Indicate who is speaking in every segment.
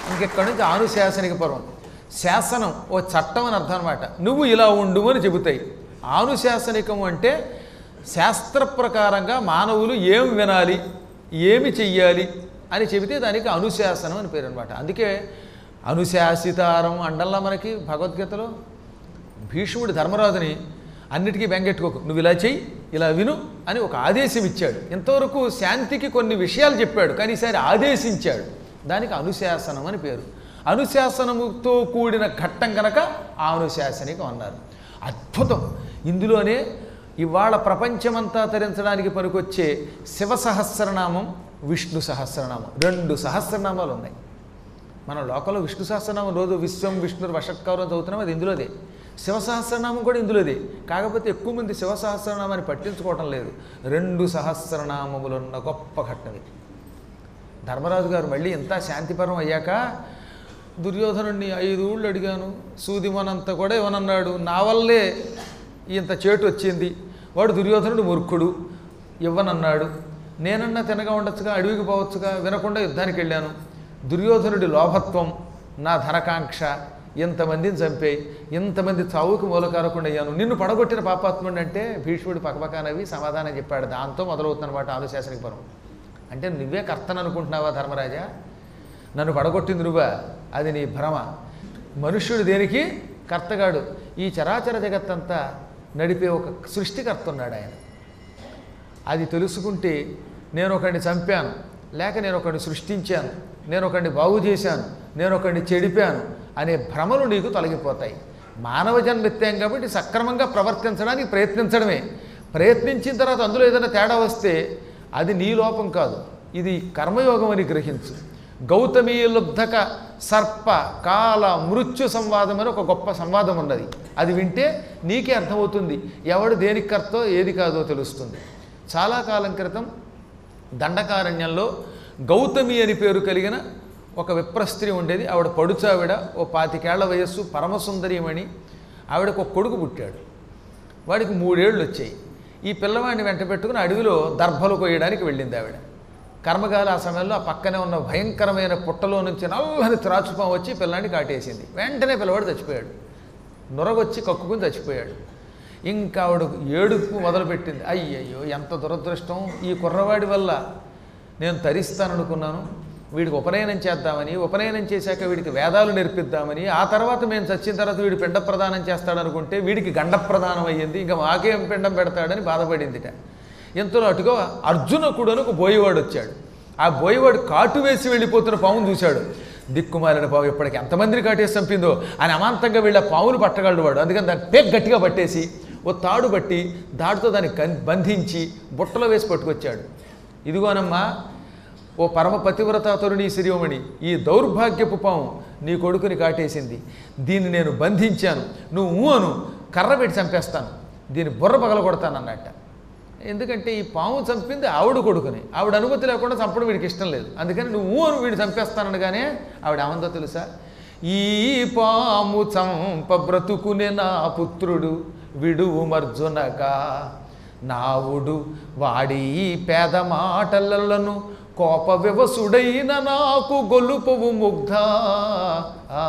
Speaker 1: ఇంకెక్కడి నుంచి ఆనుశాసనిక పర్వం శాసనం ఓ చట్టం అని అర్థం అనమాట నువ్వు ఇలా ఉండు అని చెబుతాయి ఆనుశాసనికం అంటే శాస్త్ర ప్రకారంగా మానవులు ఏం వినాలి ఏమి చెయ్యాలి అని చెబితే దానికి అనుశాసనం అని పేరు అనమాట అందుకే అనుశాసితారం అండల్లా మనకి భగవద్గీతలో భీష్ముడు ధర్మరాజుని అన్నిటికీ బెంగెట్టుకోకు నువ్వు ఇలా చెయ్యి ఇలా విను అని ఒక ఆదేశం ఇచ్చాడు ఇంతవరకు శాంతికి కొన్ని విషయాలు చెప్పాడు కానీ ఈసారి ఆదేశించాడు దానికి అనుశాసనం అని పేరు అనుశాసనముతో కూడిన ఘట్టం కనుక ఆ అనుశాసనికం అన్నారు అద్భుతం ఇందులోనే ఇవాళ ప్రపంచమంతా తరించడానికి పనికొచ్చే శివ సహస్రనామం విష్ణు సహస్రనామం రెండు సహస్రనామాలు ఉన్నాయి మన లోకంలో విష్ణు సహస్రనామం రోజు విశ్వం విష్ణు వషట్కారం చదువుతున్నాం అది ఇందులోదే శివ సహస్రనామం కూడా ఇందులోదే కాకపోతే ఎక్కువ మంది శివ సహస్రనామాన్ని పట్టించుకోవటం లేదు రెండు సహస్రనామములున్న గొప్ప ఘట్టం ఇది ధర్మరాజు గారు మళ్ళీ ఇంత శాంతిపరం అయ్యాక దుర్యోధనుడిని ఐదు ఊళ్ళు అడిగాను సూదిమనంత కూడా ఇవ్వనన్నాడు నా వల్లే ఇంత చేటు వచ్చింది వాడు దుర్యోధనుడు మూర్ఖుడు ఇవ్వనన్నాడు నేనన్నా తినగా ఉండొచ్చుగా అడవికి పోవచ్చుగా వినకుండా యుద్ధానికి వెళ్ళాను దుర్యోధనుడి లోభత్వం నా ధనకాంక్ష ఇంతమందిని చంపేయి ఇంతమంది చావుకి మూలకారకుండా అయ్యాను నిన్ను పడగొట్టిన పాపాత్ముడు అంటే భీష్ముడు పక్కపక్కనవి సమాధానం చెప్పాడు దాంతో మొదలవుతుందన్నమాట ఆనుశాసనిక పరం అంటే నువ్వే కర్తను అనుకుంటున్నావా ధర్మరాజా నన్ను పడగొట్టింది నువ్వా అది నీ భ్రమ మనుష్యుడు దేనికి కర్తగాడు ఈ చరాచర జగత్తంతా నడిపే ఒక సృష్టికర్త ఉన్నాడు ఆయన అది తెలుసుకుంటే నేను ఒకడిని చంపాను లేక నేను ఒకడిని సృష్టించాను నేను ఒకడిని బాగు చేశాను నేను ఒకడిని చెడిపాను అనే భ్రమలు నీకు తొలగిపోతాయి మానవ జన్మెత్తాం కాబట్టి సక్రమంగా ప్రవర్తించడానికి ప్రయత్నించడమే ప్రయత్నించిన తర్వాత అందులో ఏదైనా తేడా వస్తే అది నీ లోపం కాదు ఇది కర్మయోగం అని గ్రహించు గౌతమీ లుబ్ధక సర్ప కాల మృత్యు సంవాదం అని ఒక గొప్ప సంవాదం ఉన్నది అది వింటే నీకే అర్థమవుతుంది ఎవడు దేనికి కర్తో ఏది కాదో తెలుస్తుంది చాలా కాలం క్రితం దండకారణ్యంలో గౌతమి అని పేరు కలిగిన ఒక విప్రస్త్రీ ఉండేది ఆవిడ పడుచావిడ ఓ పాతికేళ్ల వయస్సు పరమసుందరీమణి ఆవిడకు ఒక కొడుకు పుట్టాడు వాడికి మూడేళ్ళు వచ్చాయి ఈ పిల్లవాడిని వెంట పెట్టుకుని అడవిలో దర్భలు కొయ్యడానికి వెళ్ళింది ఆవిడ కర్మగాలి ఆ సమయంలో ఆ పక్కనే ఉన్న భయంకరమైన పుట్టలో నుంచి నల్లని త్రాచుపం వచ్చి పిల్లాడిని కాటేసింది వెంటనే పిల్లవాడు చచ్చిపోయాడు నురగొచ్చి కక్కుకుని చచ్చిపోయాడు ఇంకా ఆవిడ ఏడుపు మొదలుపెట్టింది అయ్యయ్యో ఎంత దురదృష్టం ఈ కుర్రవాడి వల్ల నేను తరిస్తాననుకున్నాను వీడికి ఉపనయనం చేద్దామని ఉపనయనం చేశాక వీడికి వేదాలు నేర్పిద్దామని ఆ తర్వాత మేము చచ్చిన తర్వాత వీడు పిండ ప్రదానం చేస్తాడనుకుంటే వీడికి గండ ప్రదానం అయ్యింది ఇంకా మాకేం పిండం పెడతాడని బాధపడిందిట ఎంతలో అటుగా అర్జునకుడు అని ఒక బోయవాడు వచ్చాడు ఆ బోయవాడు కాటు వేసి వెళ్ళిపోతున్న పావును చూశాడు దిక్కుమాలిన పావు ఇప్పటికి ఎంతమందిని కాటేసి చంపిందో అని అమాంతంగా వెళ్ళి ఆ పావును పట్టగలడు వాడు అందుకని దాన్ని పేక్ గట్టిగా పట్టేసి ఓ తాడు బట్టి దాడితో దాన్ని కన్- బంధించి బుట్టలో వేసి పట్టుకొచ్చాడు ఇదిగోనమ్మా ఓ పరమ పతివ్రత తరుణి శిరోమణి ఈ దౌర్భాగ్యపు పాము నీ కొడుకుని కాటేసింది దీన్ని నేను బంధించాను నువ్వు ఊ అను కర్ర పెట్టి చంపేస్తాను దీన్ని బుర్ర పగల కొడతానన్నట్ట ఎందుకంటే ఈ పాము చంపింది ఆవిడ కొడుకుని ఆవిడ అనుమతి లేకుండా చంపడం వీడికి ఇష్టం లేదు అందుకని నువ్వు ఊ అను వీడు చంపేస్తానగానే ఆవిడ ఏమందో తెలుసా ఈ పాము చంప బ్రతుకునే నా పుత్రుడు విడువు మర్జునగా నావుడు వాడి ఈ పేద మాటలను కోప వివసుడైన నాకు గొలుపవు ముగ్ధ ఆ,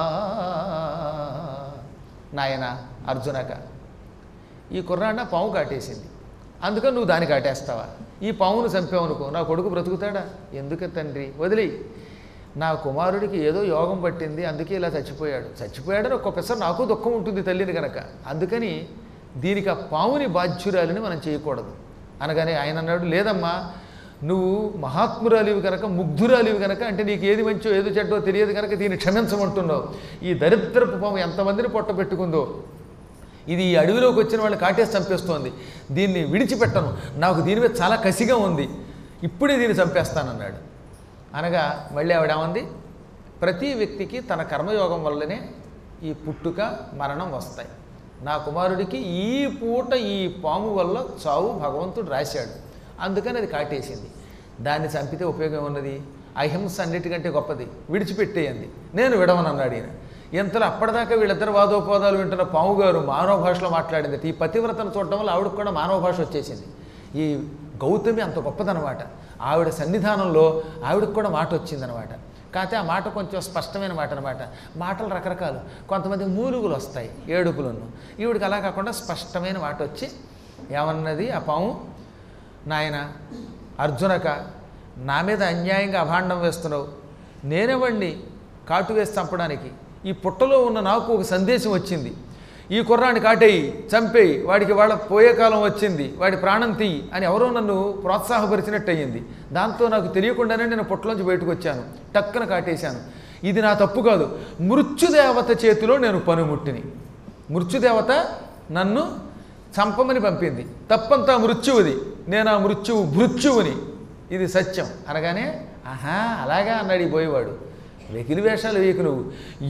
Speaker 1: నాయన అర్జునక ఈ కుర్రాన్న పాము కాటేసింది అందుకని నువ్వు దాన్ని కాటేస్తావా ఈ పామును చంపావనుకో నా కొడుకు బ్రతుకుతాడా ఎందుకు తండ్రి వదిలేయి నా కుమారుడికి ఏదో యోగం పట్టింది అందుకే ఇలా చచ్చిపోయాడు చచ్చిపోయాడని ఒక్కొక్కసారి నాకు దుఃఖం ఉంటుంది తల్లిని కనుక అందుకని దీనికి ఆ పాముని బాధ్యురాలని మనం చేయకూడదు అనగానే ఆయన అన్నాడు లేదమ్మా నువ్వు మహాత్మురాలివి కనుక ముగ్ధురాలివి కనుక అంటే నీకు ఏది మంచో ఏది చెడ్డో తెలియదు కనుక దీన్ని క్షమించమంటున్నావు ఈ దరిద్రపు పాము ఎంతమందిని పొట్ట పెట్టుకుందో ఇది ఈ అడవిలోకి వచ్చిన వాళ్ళని కాటేసి చంపేస్తోంది దీన్ని విడిచిపెట్టను నాకు దీని మీద చాలా కసిగా ఉంది ఇప్పుడే దీన్ని చంపేస్తానన్నాడు అనగా మళ్ళీ ఆవిడేమంది ప్రతి వ్యక్తికి తన కర్మయోగం వల్లనే ఈ పుట్టుక మరణం వస్తాయి నా కుమారుడికి ఈ పూట ఈ పాము వల్ల చావు భగవంతుడు రాశాడు అందుకని అది కాటేసింది దాన్ని చంపితే ఉపయోగం ఉన్నది అహింస అన్నిటికంటే గొప్పది విడిచిపెట్టేయండి నేను విడవనన్నాడు ఈయన ఇంతలో అప్పటిదాకా వీళ్ళిద్దరు వాదోపవాదాలు వింటున్న పాము గారు మానవ భాషలో మాట్లాడింది ఈ పతివ్రతను చూడటం వల్ల ఆవిడకు కూడా మానవ భాష వచ్చేసింది ఈ గౌతమి అంత గొప్పదనమాట ఆవిడ సన్నిధానంలో ఆవిడకు కూడా మాట వచ్చిందనమాట కాకపోతే ఆ మాట కొంచెం స్పష్టమైన మాట అనమాట మాటలు రకరకాలు కొంతమంది మూలుగులు వస్తాయి ఏడుపులను ఈవిడికి అలా కాకుండా స్పష్టమైన మాట వచ్చి ఏమన్నది ఆ పాము నాయన అర్జునక నా మీద అన్యాయంగా అభాండం వేస్తున్నావు నేనెవండి కాటు వేసి చంపడానికి ఈ పుట్టలో ఉన్న నాకు ఒక సందేశం వచ్చింది ఈ కుర్రాన్ని కాటేయి చంపేయి వాడికి వాళ్ళ పోయే కాలం వచ్చింది వాడి ప్రాణం తీయి అని ఎవరో నన్ను ప్రోత్సాహపరిచినట్టు అయ్యింది దాంతో నాకు తెలియకుండానే నేను పుట్టలోంచి బయటకు వచ్చాను టక్కున కాటేశాను ఇది నా తప్పు కాదు మృత్యుదేవత చేతిలో నేను పనిముట్టిని మృత్యుదేవత నన్ను చంపమని పంపింది తప్పంతా మృత్యువుది నేను ఆ మృత్యువు భృత్యువుని ఇది సత్యం అనగానే ఆహా అలాగా అన్నాడు ఈ పోయేవాడు వెకిలి వేషాలు వేయకు నువ్వు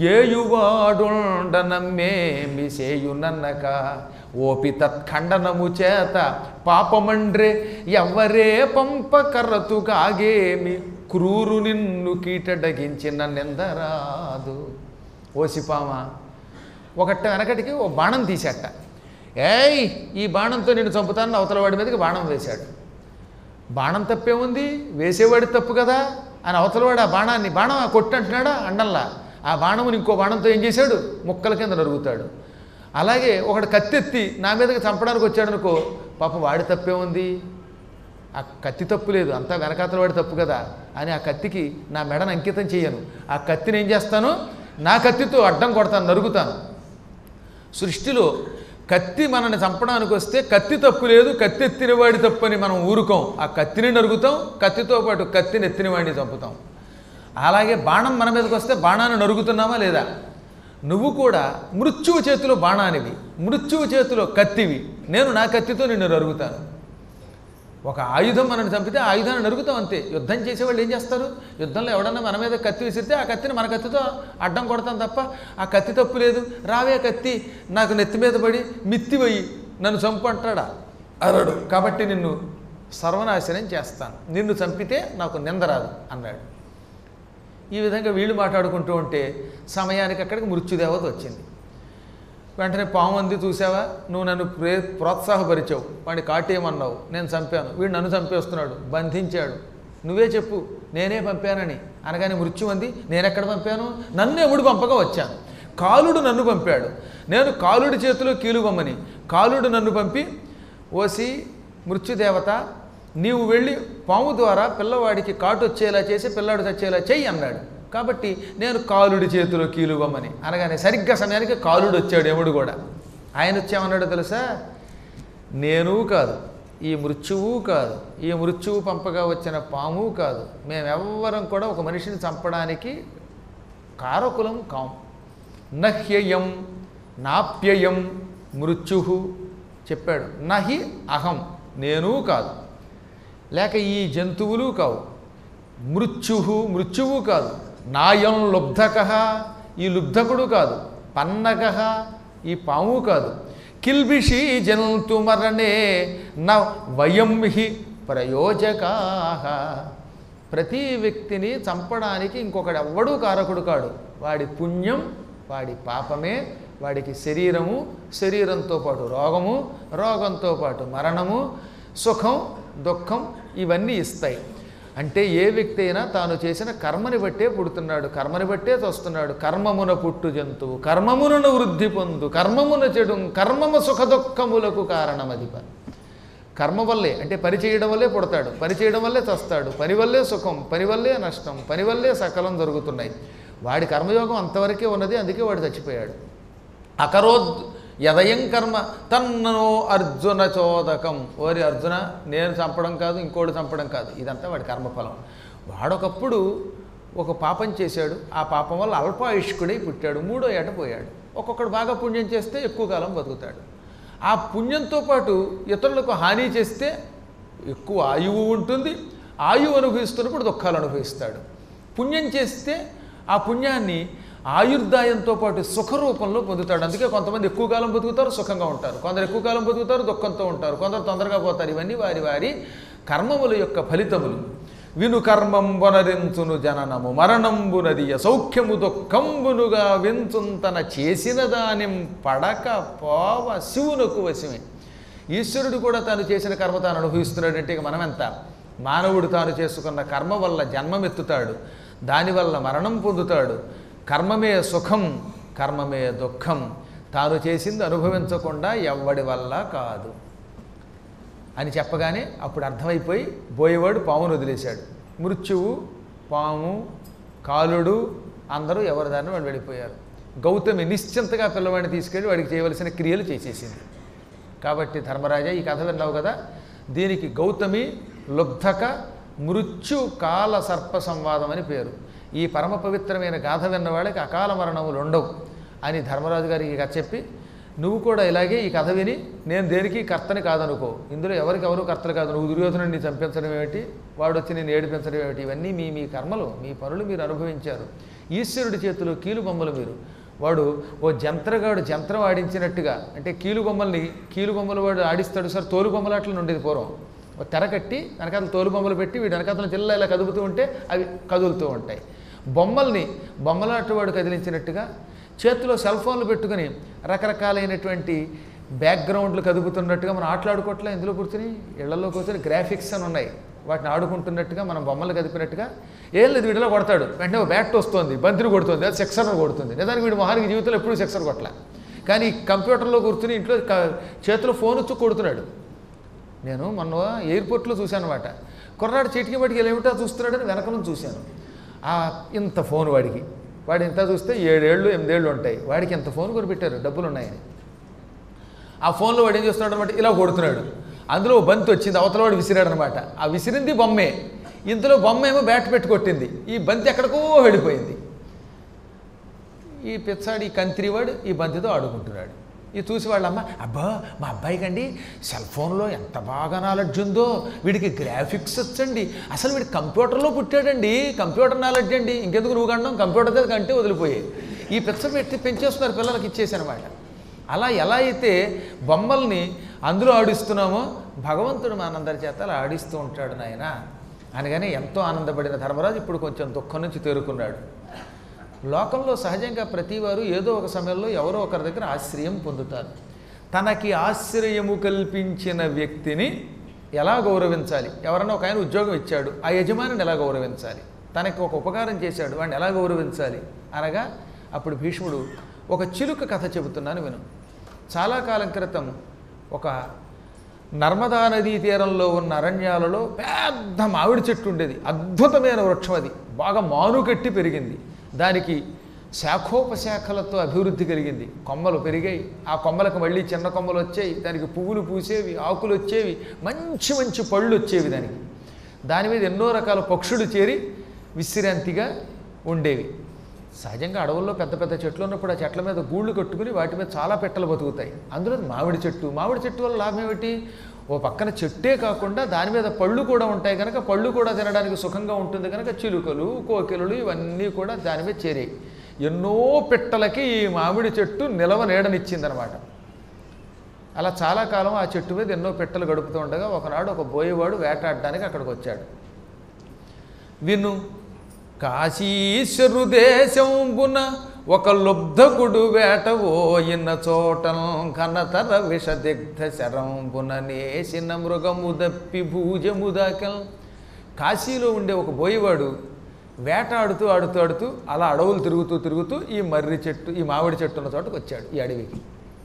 Speaker 1: ఏయువాడుండనమ్మేమి సేయునన్నక ఓపి తత్ఖండనము చేత పాపమండ్రే ఎవ్వరే పంప కర్రతు కాగేమి క్రూరు నిన్ను కీటడగించిన నిందరాదు ఓసిపామా ఒకట వెనకటికి ఓ బాణం తీసేట ఏయ్ ఈ బాణంతో నేను చంపుతానని అవతల వాడి మీదకి బాణం వేశాడు బాణం తప్పే ఉంది వేసేవాడి తప్పు కదా అని అవతలవాడు ఆ బాణాన్ని బాణం ఆ కొట్టు అంటున్నాడా అండంలా ఆ బాణముని ఇంకో బాణంతో ఏం చేశాడు ముక్కల కింద నరుగుతాడు అలాగే ఒకడు కత్తెత్తి నా మీదకి చంపడానికి వచ్చాడు అనుకో పాప వాడి తప్పే ఉంది ఆ కత్తి తప్పు లేదు అంతా వెనకాతల వాడి తప్పు కదా అని ఆ కత్తికి నా మెడను అంకితం చేయను ఆ కత్తిని ఏం చేస్తాను నా కత్తితో అడ్డం కొడతాను నరుగుతాను సృష్టిలో కత్తి మనల్ని చంపడానికి వస్తే కత్తి తప్పు లేదు కత్తి ఎత్తిన వాడి తప్పు అని మనం ఊరుకోం ఆ కత్తిని నరుగుతాం కత్తితో పాటు కత్తిని ఎత్తిన వాడిని చంపుతాం అలాగే బాణం మన మీదకి వస్తే బాణాన్ని నరుగుతున్నామా లేదా నువ్వు కూడా మృత్యువు చేతిలో బాణానివి మృత్యువు చేతిలో కత్తివి నేను నా కత్తితో నిన్ను నరుగుతాను ఒక ఆయుధం మనల్ని చంపితే ఆ ఆయుధాన్ని నరుగుతాం అంతే యుద్ధం చేసేవాళ్ళు ఏం చేస్తారు యుద్ధంలో ఎవడన్నా మన మీద కత్తి విసిరితే ఆ కత్తిని మన కత్తితో అడ్డం కొడతాం తప్ప ఆ కత్తి తప్పు లేదు రావే కత్తి నాకు నెత్తి మీద పడి మిత్తి పోయి నన్ను చంపు అంటాడా అరడు కాబట్టి నిన్ను సర్వనాశనం చేస్తాను నిన్ను చంపితే నాకు నింద రాదు అన్నాడు ఈ విధంగా వీళ్ళు మాట్లాడుకుంటూ ఉంటే సమయానికి అక్కడికి మృత్యుదేవత వచ్చింది వెంటనే పాము అంది చూసావా నువ్వు నన్ను ప్రే ప్రోత్సాహపరిచావు వాడిని కాటేయమన్నావు నేను చంపాను వీడు నన్ను చంపేస్తున్నాడు బంధించాడు నువ్వే చెప్పు నేనే పంపానని అనగానే మృత్యు అంది నేనెక్కడ పంపాను నన్ను ఎముడు పంపగా వచ్చాను కాలుడు నన్ను పంపాడు నేను కాలుడి చేతిలో కీలుబొమ్మని కాలుడు నన్ను పంపి ఓసి మృత్యుదేవత నీవు వెళ్ళి పాము ద్వారా పిల్లవాడికి కాటు వచ్చేలా చేసి పిల్లాడు చచ్చేలా చెయ్యి అన్నాడు కాబట్టి నేను కాలుడి చేతిలో కీలుబొమ్మని అనగానే సరిగ్గా సమయానికి కాలుడు వచ్చాడు ఎముడు కూడా ఆయన వచ్చామన్నాడు తెలుసా నేను కాదు ఈ మృత్యువు కాదు ఈ మృత్యువు పంపగా వచ్చిన పాము కాదు మేమెవ్వరం కూడా ఒక మనిషిని చంపడానికి కారకులం కాం నహ్యయం నాప్యయం మృత్యు చెప్పాడు నహి అహం నేను కాదు లేక ఈ జంతువులు కావు మృత్యు మృత్యువు కాదు నాయం లుబ్ధక ఈ లుబ్ధకుడు కాదు పన్నగ ఈ పాము కాదు కిల్బిషి జంతు మరణే న వయం హి ప్రయోజకా ప్రతి వ్యక్తిని చంపడానికి ఇంకొకడు ఎవ్వడూ కారకుడు కాడు వాడి పుణ్యం వాడి పాపమే వాడికి శరీరము శరీరంతో పాటు రోగము రోగంతో పాటు మరణము సుఖం దుఃఖం ఇవన్నీ ఇస్తాయి అంటే ఏ వ్యక్తి అయినా తాను చేసిన కర్మని బట్టే పుడుతున్నాడు కర్మని బట్టే తోస్తున్నాడు కర్మమున పుట్టు జంతువు కర్మమునను వృద్ధి పొందు కర్మమున చెడు కర్మము సుఖ దుఃఖములకు కారణమదిప కర్మ వల్లే అంటే పని చేయడం వల్లే పుడతాడు పని చేయడం వల్లే చస్తాడు పని వల్లే సుఖం పని వల్లే నష్టం పని వల్లే సకలం జరుగుతున్నాయి వాడి కర్మయోగం అంతవరకే ఉన్నది అందుకే వాడు చచ్చిపోయాడు అకరోద్ యదయం కర్మ తన్నో అర్జున చోదకం ఓరి అర్జున నేను చంపడం కాదు ఇంకోటి చంపడం కాదు ఇదంతా వాడి కర్మఫలం వాడొకప్పుడు ఒక పాపం చేశాడు ఆ పాపం వల్ల అల్పాయుష్కుడై పుట్టాడు మూడో ఏట పోయాడు ఒక్కొక్కడు బాగా పుణ్యం చేస్తే ఎక్కువ కాలం బతుకుతాడు ఆ పుణ్యంతో పాటు ఇతరులకు హాని చేస్తే ఎక్కువ ఆయువు ఉంటుంది ఆయువు అనుభవిస్తున్నప్పుడు దుఃఖాలు అనుభవిస్తాడు పుణ్యం చేస్తే ఆ పుణ్యాన్ని ఆయుర్దాయంతో పాటు సుఖ రూపంలో పొందుతాడు అందుకే కొంతమంది ఎక్కువ కాలం బతుకుతారు సుఖంగా ఉంటారు కొందరు ఎక్కువ కాలం బతుకుతారు దుఃఖంతో ఉంటారు కొందరు తొందరగా పోతారు ఇవన్నీ వారి వారి కర్మముల యొక్క ఫలితములు విను కర్మంబునరించును జననము మరణంబునదియ సౌఖ్యము దుఃఖంబునుగా వించుంతన చేసిన దానిం పడక పోవ శివునకు వశమే ఈశ్వరుడు కూడా తాను చేసిన కర్మ తాను అనుభవిస్తున్నాడంటే ఇక మనమెంత మానవుడు తాను చేసుకున్న కర్మ వల్ల జన్మమెత్తుతాడు దానివల్ల మరణం పొందుతాడు కర్మమే సుఖం కర్మమే దుఃఖం తాను చేసింది అనుభవించకుండా ఎవ్వడి వల్ల కాదు అని చెప్పగానే అప్పుడు అర్థమైపోయి బోయేవాడు పామును వదిలేశాడు మృత్యువు పాము కాలుడు అందరూ ఎవరి దారిని వాళ్ళు వెళ్ళిపోయారు గౌతమి నిశ్చింతగా పిల్లవాడిని తీసుకెళ్ళి వాడికి చేయవలసిన క్రియలు చేసేసింది కాబట్టి ధర్మరాజా ఈ కథ విన్నావు కదా దీనికి గౌతమి లుబ్ధక మృత్యు కాల సర్ప సంవాదం అని పేరు ఈ పరమ పవిత్రమైన గాథ విన్న వాళ్ళకి అకాల మరణములు ఉండవు అని ధర్మరాజు గారికి ఈ కథ చెప్పి నువ్వు కూడా ఇలాగే ఈ కథ విని నేను దేనికి కర్తని కాదనుకో ఇందులో ఎవరికి ఎవరు కర్తలు కాదు నువ్వు దుర్యోధనుడిని చంపించడం ఏమిటి వాడు వచ్చి నేను ఏడిపించడం ఏమిటి ఇవన్నీ మీ మీ కర్మలు మీ పనులు మీరు అనుభవించారు ఈశ్వరుడి చేతిలో కీలు బొమ్మలు మీరు వాడు ఓ జంత్రగాడు జంత్రం ఆడించినట్టుగా అంటే కీలు బొమ్మల్ని కీలు బొమ్మలు వాడు ఆడిస్తాడు సార్ తోలు బొమ్మలాట్లు ఉండేది పూర్వం ఒక తెర కట్టి వెనకాతల తోలు బొమ్మలు పెట్టి వీడు వెనకాతల జిల్లా ఇలా కదుపుతూ ఉంటే అవి కదులుతూ ఉంటాయి బొమ్మల్ని బొమ్మలాట వాడు కదిలించినట్టుగా చేతిలో సెల్ ఫోన్లు పెట్టుకుని రకరకాలైనటువంటి బ్యాక్గ్రౌండ్లు కదుపుతున్నట్టుగా మనం ఆటలాడుకోవట్లే ఇందులో కూర్చుని ఇళ్లలో కూర్చొని గ్రాఫిక్స్ అని ఉన్నాయి వాటిని ఆడుకుంటున్నట్టుగా మనం బొమ్మలు కదిపినట్టుగా ఏం లేదు వీడిలో కొడతాడు వెంటనే ఓ బ్యాట్ వస్తుంది బంతిని కొడుతుంది అది సెక్సర్ కొడుతుంది నిజానికి వీడి మొహానికి జీవితంలో ఎప్పుడూ సెక్సర్ కొట్టలే కానీ కంప్యూటర్లో కూర్చుని ఇంట్లో క- చేతిలో ఫోన్ వచ్చి కొడుతున్నాడు నేను మొన్న ఎయిర్పోర్ట్లో చూశాను అనమాట కుర్రాడు చిటికి బట్టికి ఏమిటో చూస్తున్నాడని వెనక నుంచి చూశాను ఆ ఇంత ఫోన్ వాడికి వాడు ఇంత చూస్తే ఏడేళ్ళు ఎనిమిదేళ్ళు ఉంటాయి వాడికి ఇంత ఫోన్ కొనిపెట్టారు డబ్బులు ఉన్నాయని ఆ ఫోన్లో వాడు ఏం చేస్తున్నాడు అనమాట ఇలా కొడుతున్నాడు అందులో ఓ బంతి వచ్చింది అవతల వాడు విసిరాడు అనమాట ఆ విసిరింది బొమ్మే ఇంతలో బొమ్మ ఏమో బ్యాట్ పెట్టి కొట్టింది ఈ బంతి ఎక్కడికో వెళ్ళిపోయింది ఈ పిచ్చాడు ఈ కంత్రివాడు ఈ బంతితో ఆడుకుంటున్నాడు ఇది చూసి వాళ్ళమ్మ అబ్బా మా అబ్బాయికి అండి సెల్ ఫోన్లో ఎంత బాగా నాలెడ్జ్ ఉందో వీడికి గ్రాఫిక్స్ వచ్చండి అసలు వీడి కంప్యూటర్లో పుట్టాడండి కంప్యూటర్ నాలెడ్జ్ అండి ఇంకెందుకు నువ్వు కనడం కంప్యూటర్ దగ్గర కంటే వదిలిపోయాయి ఈ పిచ్చ పెట్టి పెంచేస్తున్నారు పిల్లలకి ఇచ్చేసానమాట అలా ఎలా అయితే బొమ్మల్ని అందులో ఆడిస్తున్నామో భగవంతుడు మా అందరి చేత అలా ఆడిస్తూ ఉంటాడు నాయన అనగానే ఎంతో ఆనందపడిన ధర్మరాజు ఇప్పుడు కొంచెం దుఃఖం నుంచి తేరుకున్నాడు లోకంలో సహజంగా ప్రతివారు ఏదో ఒక సమయంలో ఎవరో ఒకరి దగ్గర ఆశ్రయం పొందుతారు తనకి ఆశ్రయము కల్పించిన వ్యక్తిని ఎలా గౌరవించాలి ఎవరన్నా ఒక ఆయన ఉద్యోగం ఇచ్చాడు ఆ యజమానిని ఎలా గౌరవించాలి తనకి ఒక ఉపకారం చేశాడు వాడిని ఎలా గౌరవించాలి అనగా అప్పుడు భీష్ముడు ఒక చిలుక కథ చెబుతున్నాను విను చాలా కాలం క్రితం ఒక నర్మదా నదీ తీరంలో ఉన్న అరణ్యాలలో పెద్ద మామిడి చెట్టు ఉండేది అద్భుతమైన వృక్షం అది బాగా మానుకట్టి పెరిగింది దానికి శాఖోపశాఖలతో అభివృద్ధి కలిగింది కొమ్మలు పెరిగాయి ఆ కొమ్మలకు మళ్ళీ చిన్న కొమ్మలు వచ్చాయి దానికి పువ్వులు పూసేవి ఆకులు వచ్చేవి మంచి మంచి పళ్ళు వచ్చేవి దానికి దాని మీద ఎన్నో రకాల పక్షులు చేరి విశ్రాంతిగా ఉండేవి సహజంగా అడవుల్లో పెద్ద పెద్ద చెట్లు ఉన్నప్పుడు ఆ చెట్ల మీద గూళ్ళు కట్టుకుని వాటి మీద చాలా పెట్టలు బతుకుతాయి అందులో మామిడి చెట్టు మామిడి చెట్టు వల్ల లాభం ఏమిటి ఓ పక్కన చెట్టే కాకుండా దాని మీద పళ్ళు కూడా ఉంటాయి కనుక పళ్ళు కూడా తినడానికి సుఖంగా ఉంటుంది కనుక చిలుకలు కోకిలలు ఇవన్నీ కూడా దాని మీద చేరాయి ఎన్నో పిట్టలకి ఈ మామిడి చెట్టు నిలవ నీడనిచ్చిందనమాట అలా చాలా కాలం ఆ చెట్టు మీద ఎన్నో పిట్టలు గడుపుతూ ఉండగా ఒకనాడు ఒక బోయేవాడు వేటాడడానికి అక్కడికి వచ్చాడు విను కాశీశ్వరు దేశంబున ఒక లుబ్ధకుడు వేటవోయిన చోటం ఘనతర విషదిగ్ధ శరంబున నేసిన మృగము దప్పి భూజము దాకల్ కాశీలో ఉండే ఒక బోయేవాడు వేటాడుతూ ఆడుతూ ఆడుతూ అలా అడవులు తిరుగుతూ తిరుగుతూ ఈ మర్రి చెట్టు ఈ మామిడి చెట్టు ఉన్న చోటకు వచ్చాడు ఈ అడవికి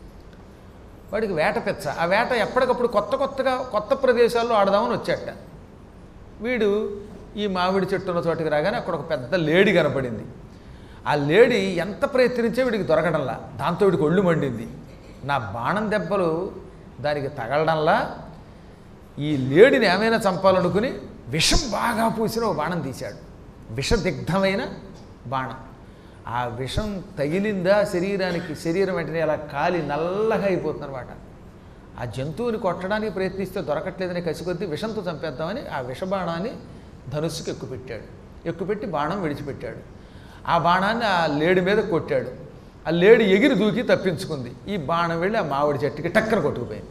Speaker 1: వాడికి వేట పెచ్చ ఆ వేట ఎప్పటికప్పుడు కొత్త కొత్తగా కొత్త ప్రదేశాల్లో ఆడదామని వచ్చాట వీడు ఈ మామిడి చెట్టు ఉన్న చోటికి రాగానే అక్కడ ఒక పెద్ద లేడి కనపడింది ఆ లేడి ఎంత ప్రయత్నించే వీడికి దొరకడంలా దాంతో వీడికి ఒళ్ళు మండింది నా బాణం దెబ్బలు దానికి తగలడంలా ఈ లేడిని ఏమైనా చంపాలనుకుని విషం బాగా పూసిన ఒక బాణం తీశాడు విషదిగ్ధమైన బాణం ఆ విషం తగిలిందా శరీరానికి శరీరం వెంటనే అలా కాలి నల్లగా అయిపోతుంది అనమాట ఆ జంతువుని కొట్టడానికి ప్రయత్నిస్తే దొరకట్లేదని కసికొద్దీ విషంతో చంపేద్దామని ఆ విషబాణాన్ని ధనుస్సుకు ఎక్కుపెట్టాడు ఎక్కుపెట్టి బాణం విడిచిపెట్టాడు ఆ బాణాన్ని ఆ లేడి మీద కొట్టాడు ఆ లేడి ఎగిరి దూకి తప్పించుకుంది ఈ బాణం వెళ్ళి ఆ మామిడి చెట్టుకి టక్కన కొట్టుకుపోయింది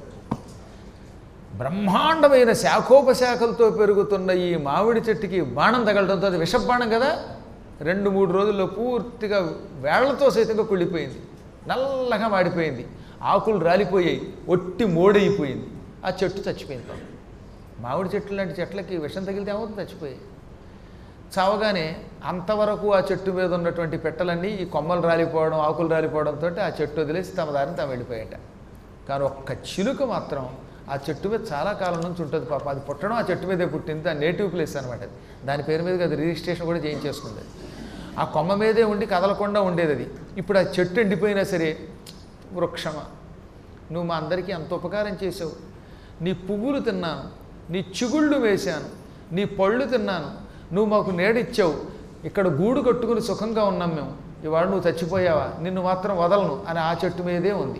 Speaker 1: బ్రహ్మాండమైన శాఖోపశాఖలతో పెరుగుతున్న ఈ మామిడి చెట్టుకి బాణం తగలడంతో అది విషబాణం కదా రెండు మూడు రోజుల్లో పూర్తిగా వేళ్లతో సైతంగా కుళ్ళిపోయింది నల్లగా మాడిపోయింది ఆకులు రాలిపోయాయి ఒట్టి మోడైపోయింది ఆ చెట్టు చచ్చిపోయింది పాపం. మామిడి చెట్లు లాంటి చెట్లకి విషం తగిలితే ఏమవుతుంది చచ్చిపోయాయి చావగానే అంతవరకు ఆ చెట్టు మీద ఉన్నటువంటి పెట్టలన్నీ ఈ కొమ్మలు రాలిపోవడం ఆకులు రాలిపోవడంతో ఆ చెట్టు వదిలేసి తమ దారిని తాము వెళ్ళిపోయాట కానీ ఒక్క చిలుక మాత్రం ఆ చెట్టు మీద చాలా కాలం నుంచి ఉంటుంది పాప అది పుట్టడం ఆ చెట్టు మీదే పుట్టింది దాని నేటివ్ ప్లేస్ అనమాట అది దాని పేరు మీదకి అది రిజిస్ట్రేషన్ కూడా చేయించేసుకుంది అది. ఆ కొమ్మ మీదే ఉండి కదలకుండా ఉండేది అది ఇప్పుడు ఆ చెట్టు ఎండిపోయినా సరే వృక్షమా నువ్వు మా అందరికీ అంత ఉపకారం చేసావు నీ పువ్వులు తిన్నాను నీ చిగుళ్ళు వేశాను నీ పళ్ళు తిన్నాను నువ్వు మాకు నేడిచ్చావు ఇక్కడ గూడు కట్టుకుని సుఖంగా ఉన్నాం మేము ఇవాళ నువ్వు చచ్చిపోయావా నిన్ను మాత్రం వదలను అని ఆ చెట్టు మీదే ఉంది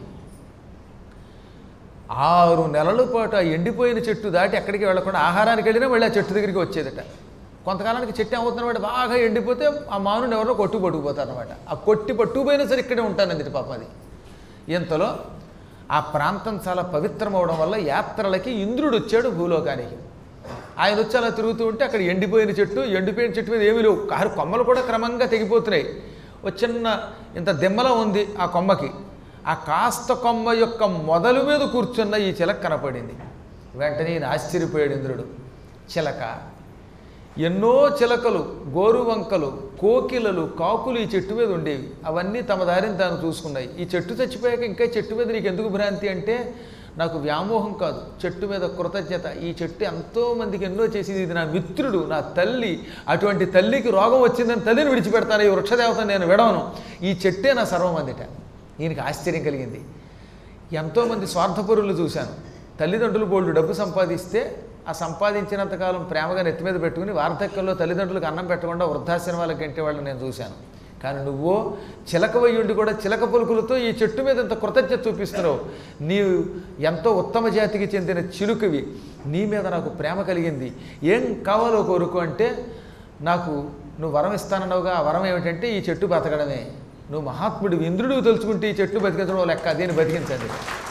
Speaker 1: ఆరు నెలల పాటు ఆ ఎండిపోయిన చెట్టు దాటి ఎక్కడికి వెళ్ళకుండా ఆహారానికి వెళ్ళినా మళ్ళీ ఆ చెట్టు దగ్గరికి వచ్చేదట కొంతకాలానికి చెట్టు ఏమవుతున్నమాట బాగా ఎండిపోతే ఆ మానుని ఎవరో కొట్టు పట్టుకుపోతారు అనమాట ఆ కొట్టి పట్టుకుపోయినా సరే ఇక్కడే ఉంటానంది పాప అది ఇంతలో ఆ ప్రాంతం చాలా పవిత్రం అవడం వల్ల యాత్రలకి ఇంద్రుడు వచ్చాడు భూలోకానికి ఆయన వచ్చి అలా తిరుగుతూ ఉంటే అక్కడ ఎండిపోయిన చెట్టు ఎండిపోయిన చెట్టు మీద ఏమీ లేవు కారు కొమ్మలు కూడా క్రమంగా తెగిపోతున్నాయి ఒక చిన్న ఇంత దిమ్మలా ఉంది ఆ కొమ్మకి ఆ కాస్త కొమ్మ యొక్క మొదలు మీద కూర్చున్న ఈ చిలక కనపడింది వెంటనే ఈయన ఆశ్చర్యపోయాడు ఇంద్రుడు చిలక ఎన్నో చిలకలు గోరువంకలు కోకిలలు కాకులు ఈ చెట్టు మీద ఉండేవి అవన్నీ తమ దారిని తాను చూసుకున్నాయి ఈ చెట్టు చచ్చిపోయాక ఇంకా చెట్టు మీద నీకు ఎందుకు భ్రాంతి అంటే నాకు వ్యామోహం కాదు చెట్టు మీద కృతజ్ఞత ఈ చెట్టు ఎంతో మందికి ఎన్నో చేసింది ఇది నా మిత్రుడు నా తల్లి అటువంటి తల్లికి రోగం వచ్చిందని తల్లిని విడిచిపెడతాను ఈ వృక్షదేవతను నేను విడవను ఈ చెట్టే నా సర్వం అందిట ఈయనకి ఆశ్చర్యం కలిగింది ఎంతోమంది స్వార్థపరులు చూశాను తల్లిదండ్రులు బోల్డు డబ్బు సంపాదిస్తే ఆ సంపాదించినంతకాలం ప్రేమగా నెత్తి మీద పెట్టుకుని వార్ధక్యంలో తల్లిదండ్రులకు అన్నం పెట్టకుండా వృద్ధాశ్రమాలకు గంటే వాళ్ళని నేను చూశాను కానీ నువ్వు చిలకవయ్యుండి కూడా చిలక పలుకులతో ఈ చెట్టు మీద ఇంత కృతజ్ఞత చూపిస్తున్నావు నీవు ఎంతో ఉత్తమ జాతికి చెందిన చిలుకవి నీ మీద నాకు ప్రేమ కలిగింది ఏం కావాలో కోరుకో అంటే నాకు నువ్వు వరం ఇస్తానన్నావుగా ఆ వరం ఏమిటంటే ఈ చెట్టు బతకడమే నువ్వు మహాత్ముడు ఇంద్రుడు తెలుసుకుంటే ఈ చెట్టు బతికించడం లెక్క దీన్ని బతికించండి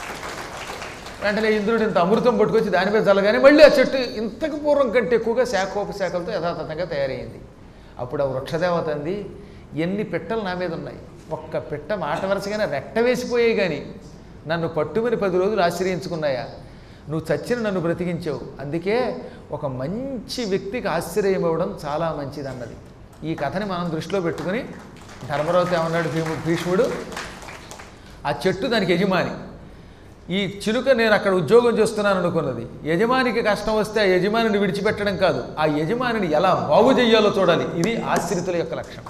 Speaker 1: వెంటనే ఇంద్రుడు ఇంత అమృతం పట్టుకొచ్చి దాని మీద చల్లగానే మళ్ళీ ఆ చెట్టు ఇంతకు పూర్వం కంటే ఎక్కువగా శాఖోపశాఖలతో యథాతథంగా తయారైంది అప్పుడు ఆ వృక్షదేవత అంది ఎన్ని పిట్టలు నా మీద ఉన్నాయి ఒక్క పిట్ట మాట వరుసగానే రెట్ట వేసిపోయాయి కానీ నన్ను పట్టుమని పది రోజులు ఆశ్రయించుకున్నాయా నువ్వు చచ్చిన నన్ను బ్రతికించావు అందుకే ఒక మంచి వ్యక్తికి ఆశ్చర్యం ఇవ్వడం చాలా మంచిది అన్నది ఈ కథని మనం దృష్టిలో పెట్టుకుని ధర్మరాజు ఏమన్నాడు భీము భీష్ముడు ఆ చెట్టు దానికి యజమాని ఈ చిలుక నేను అక్కడ ఉద్యోగం చేస్తున్నాను అనుకున్నది యజమానికి కష్టం వస్తే ఆ యజమానిని విడిచిపెట్టడం కాదు ఆ యజమానిని ఎలా బాగు చెయ్యాలో చూడాలి ఇది ఆశ్రితుల యొక్క లక్షణం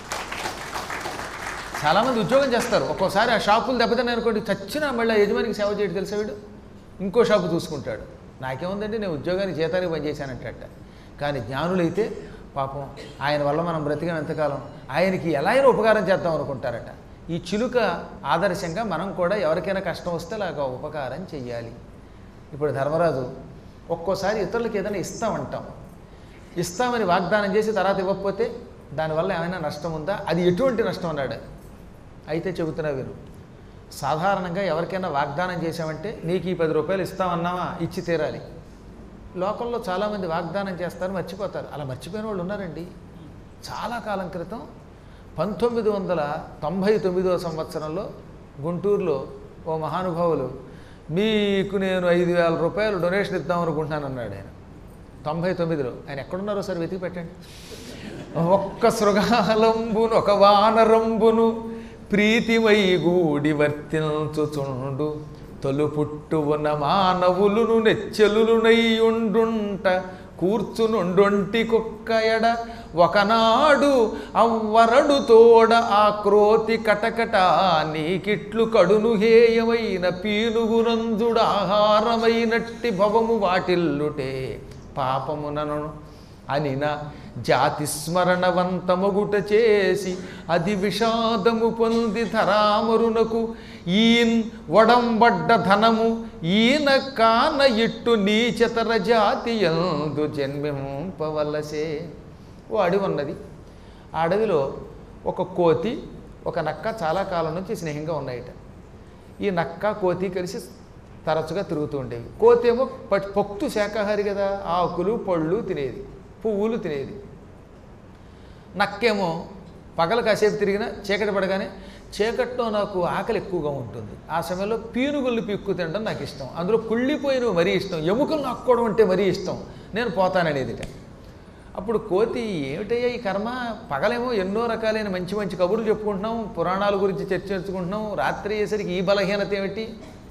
Speaker 1: చాలామంది ఉద్యోగం చేస్తారు ఒక్కోసారి ఆ షాపులు దెబ్బతిన్నాయి అనుకోండి చచ్చినా మళ్ళీ ఆ యజమానికి సేవ చేయడం తెలుసా వీడు ఇంకో షాపు చూసుకుంటాడు నాకేముందండి నేను ఉద్యోగానికి జీతానికి పనిచేశానంటట కానీ జ్ఞానులైతే పాపం ఆయన వల్ల మనం బ్రతికాం ఎంతకాలం ఆయనకి ఎలా అయినా ఉపకారం చేద్దాం అనుకుంటారట ఈ చిలుక ఆదర్శంగా మనం కూడా ఎవరికైనా కష్టం వస్తే అలాగా ఉపకారం చెయ్యాలి ఇప్పుడు ధర్మరాజు ఒక్కోసారి ఇతరులకు ఏదైనా ఇస్తామంటాం ఇస్తామని వాగ్దానం చేసి తర్వాత ఇవ్వకపోతే దానివల్ల ఏమైనా నష్టం ఉందా అది ఎటువంటి నష్టం అన్నాడు అయితే చెబుతున్నా విను సాధారణంగా ఎవరికైనా వాగ్దానం చేశామంటే నీకు ఈ పది రూపాయలు ఇస్తామన్నావా ఇచ్చి తీరాలి లోకంలో చాలామంది వాగ్దానం చేస్తారు మర్చిపోతారు అలా మర్చిపోయిన వాళ్ళు ఉన్నారండి చాలా కాలం క్రితం పంతొమ్మిది వందల తొంభై తొమ్మిదవ సంవత్సరంలో గుంటూరులో ఓ మహానుభావులు మీకు నేను ఐదు వేల రూపాయలు డొనేషన్ ఇద్దాం అనుకుంటున్నాను అన్నాడు ఆయన తొంభై తొమ్మిదిలో ఆయన ఎక్కడున్నారో సార్ వెతికి పెట్టండి ఒక్క శృగాలంబును ఒక వానరంబును ప్రీతిమై గూడి వర్తించుచుండు తొలు పుట్టు ఉన్న మానవులును నెచ్చెలునై ఉండుంట కూర్చునుండొంటి కుక్క ఎడ ఒకనాడు అవ్వరడు తోడ ఆ క్రోతి కటకట నీకిట్లు కడును హేయమైన పీనుగునందుడు ఆహారమైనట్టి భవము వాటిల్లుటే పాపమునను అనిన జాతి స్మరణవంతమగుట చేసి అది విషాదము పొంది ధరామరునకు ఈన్ వడంబడ్డ ధనము ఈన కాన ఇట్టు నీచతర జాతి ఎందు జన్మింపవలసే ఓ అడవి ఉన్నది ఆ అడవిలో ఒక కోతి ఒక నక్క చాలా కాలం నుంచి స్నేహంగా ఉన్నాయట ఈ నక్క కోతి కలిసి తరచుగా తిరుగుతూ ఉండేవి కోతి ఏమో ప- పొక్తు శాకాహారి కదా ఆకులు పళ్ళు తినేది పువ్వులు తినేది నక్కేమో పగల కాసేపు తిరిగినా చీకటి పడగానే చీకట్లో నాకు ఆకలి ఎక్కువగా ఉంటుంది ఆ సమయంలో పీనుగుల్ని పిక్కు తినడం నాకు ఇష్టం అందులో కుళ్ళిపోయినవి మరీ ఇష్టం ఎముకలు నక్కోవడం అంటే మరీ ఇష్టం నేను పోతాననేదిట అప్పుడు కోతి ఏమిటయ్యా ఈ కర్మ పగలేమో ఎన్నో రకాలైన మంచి మంచి కబుర్లు చెప్పుకుంటున్నాం పురాణాల గురించి చర్చించుకుంటున్నాం రాత్రి అయ్యేసరికి ఈ బలహీనత ఏమిటి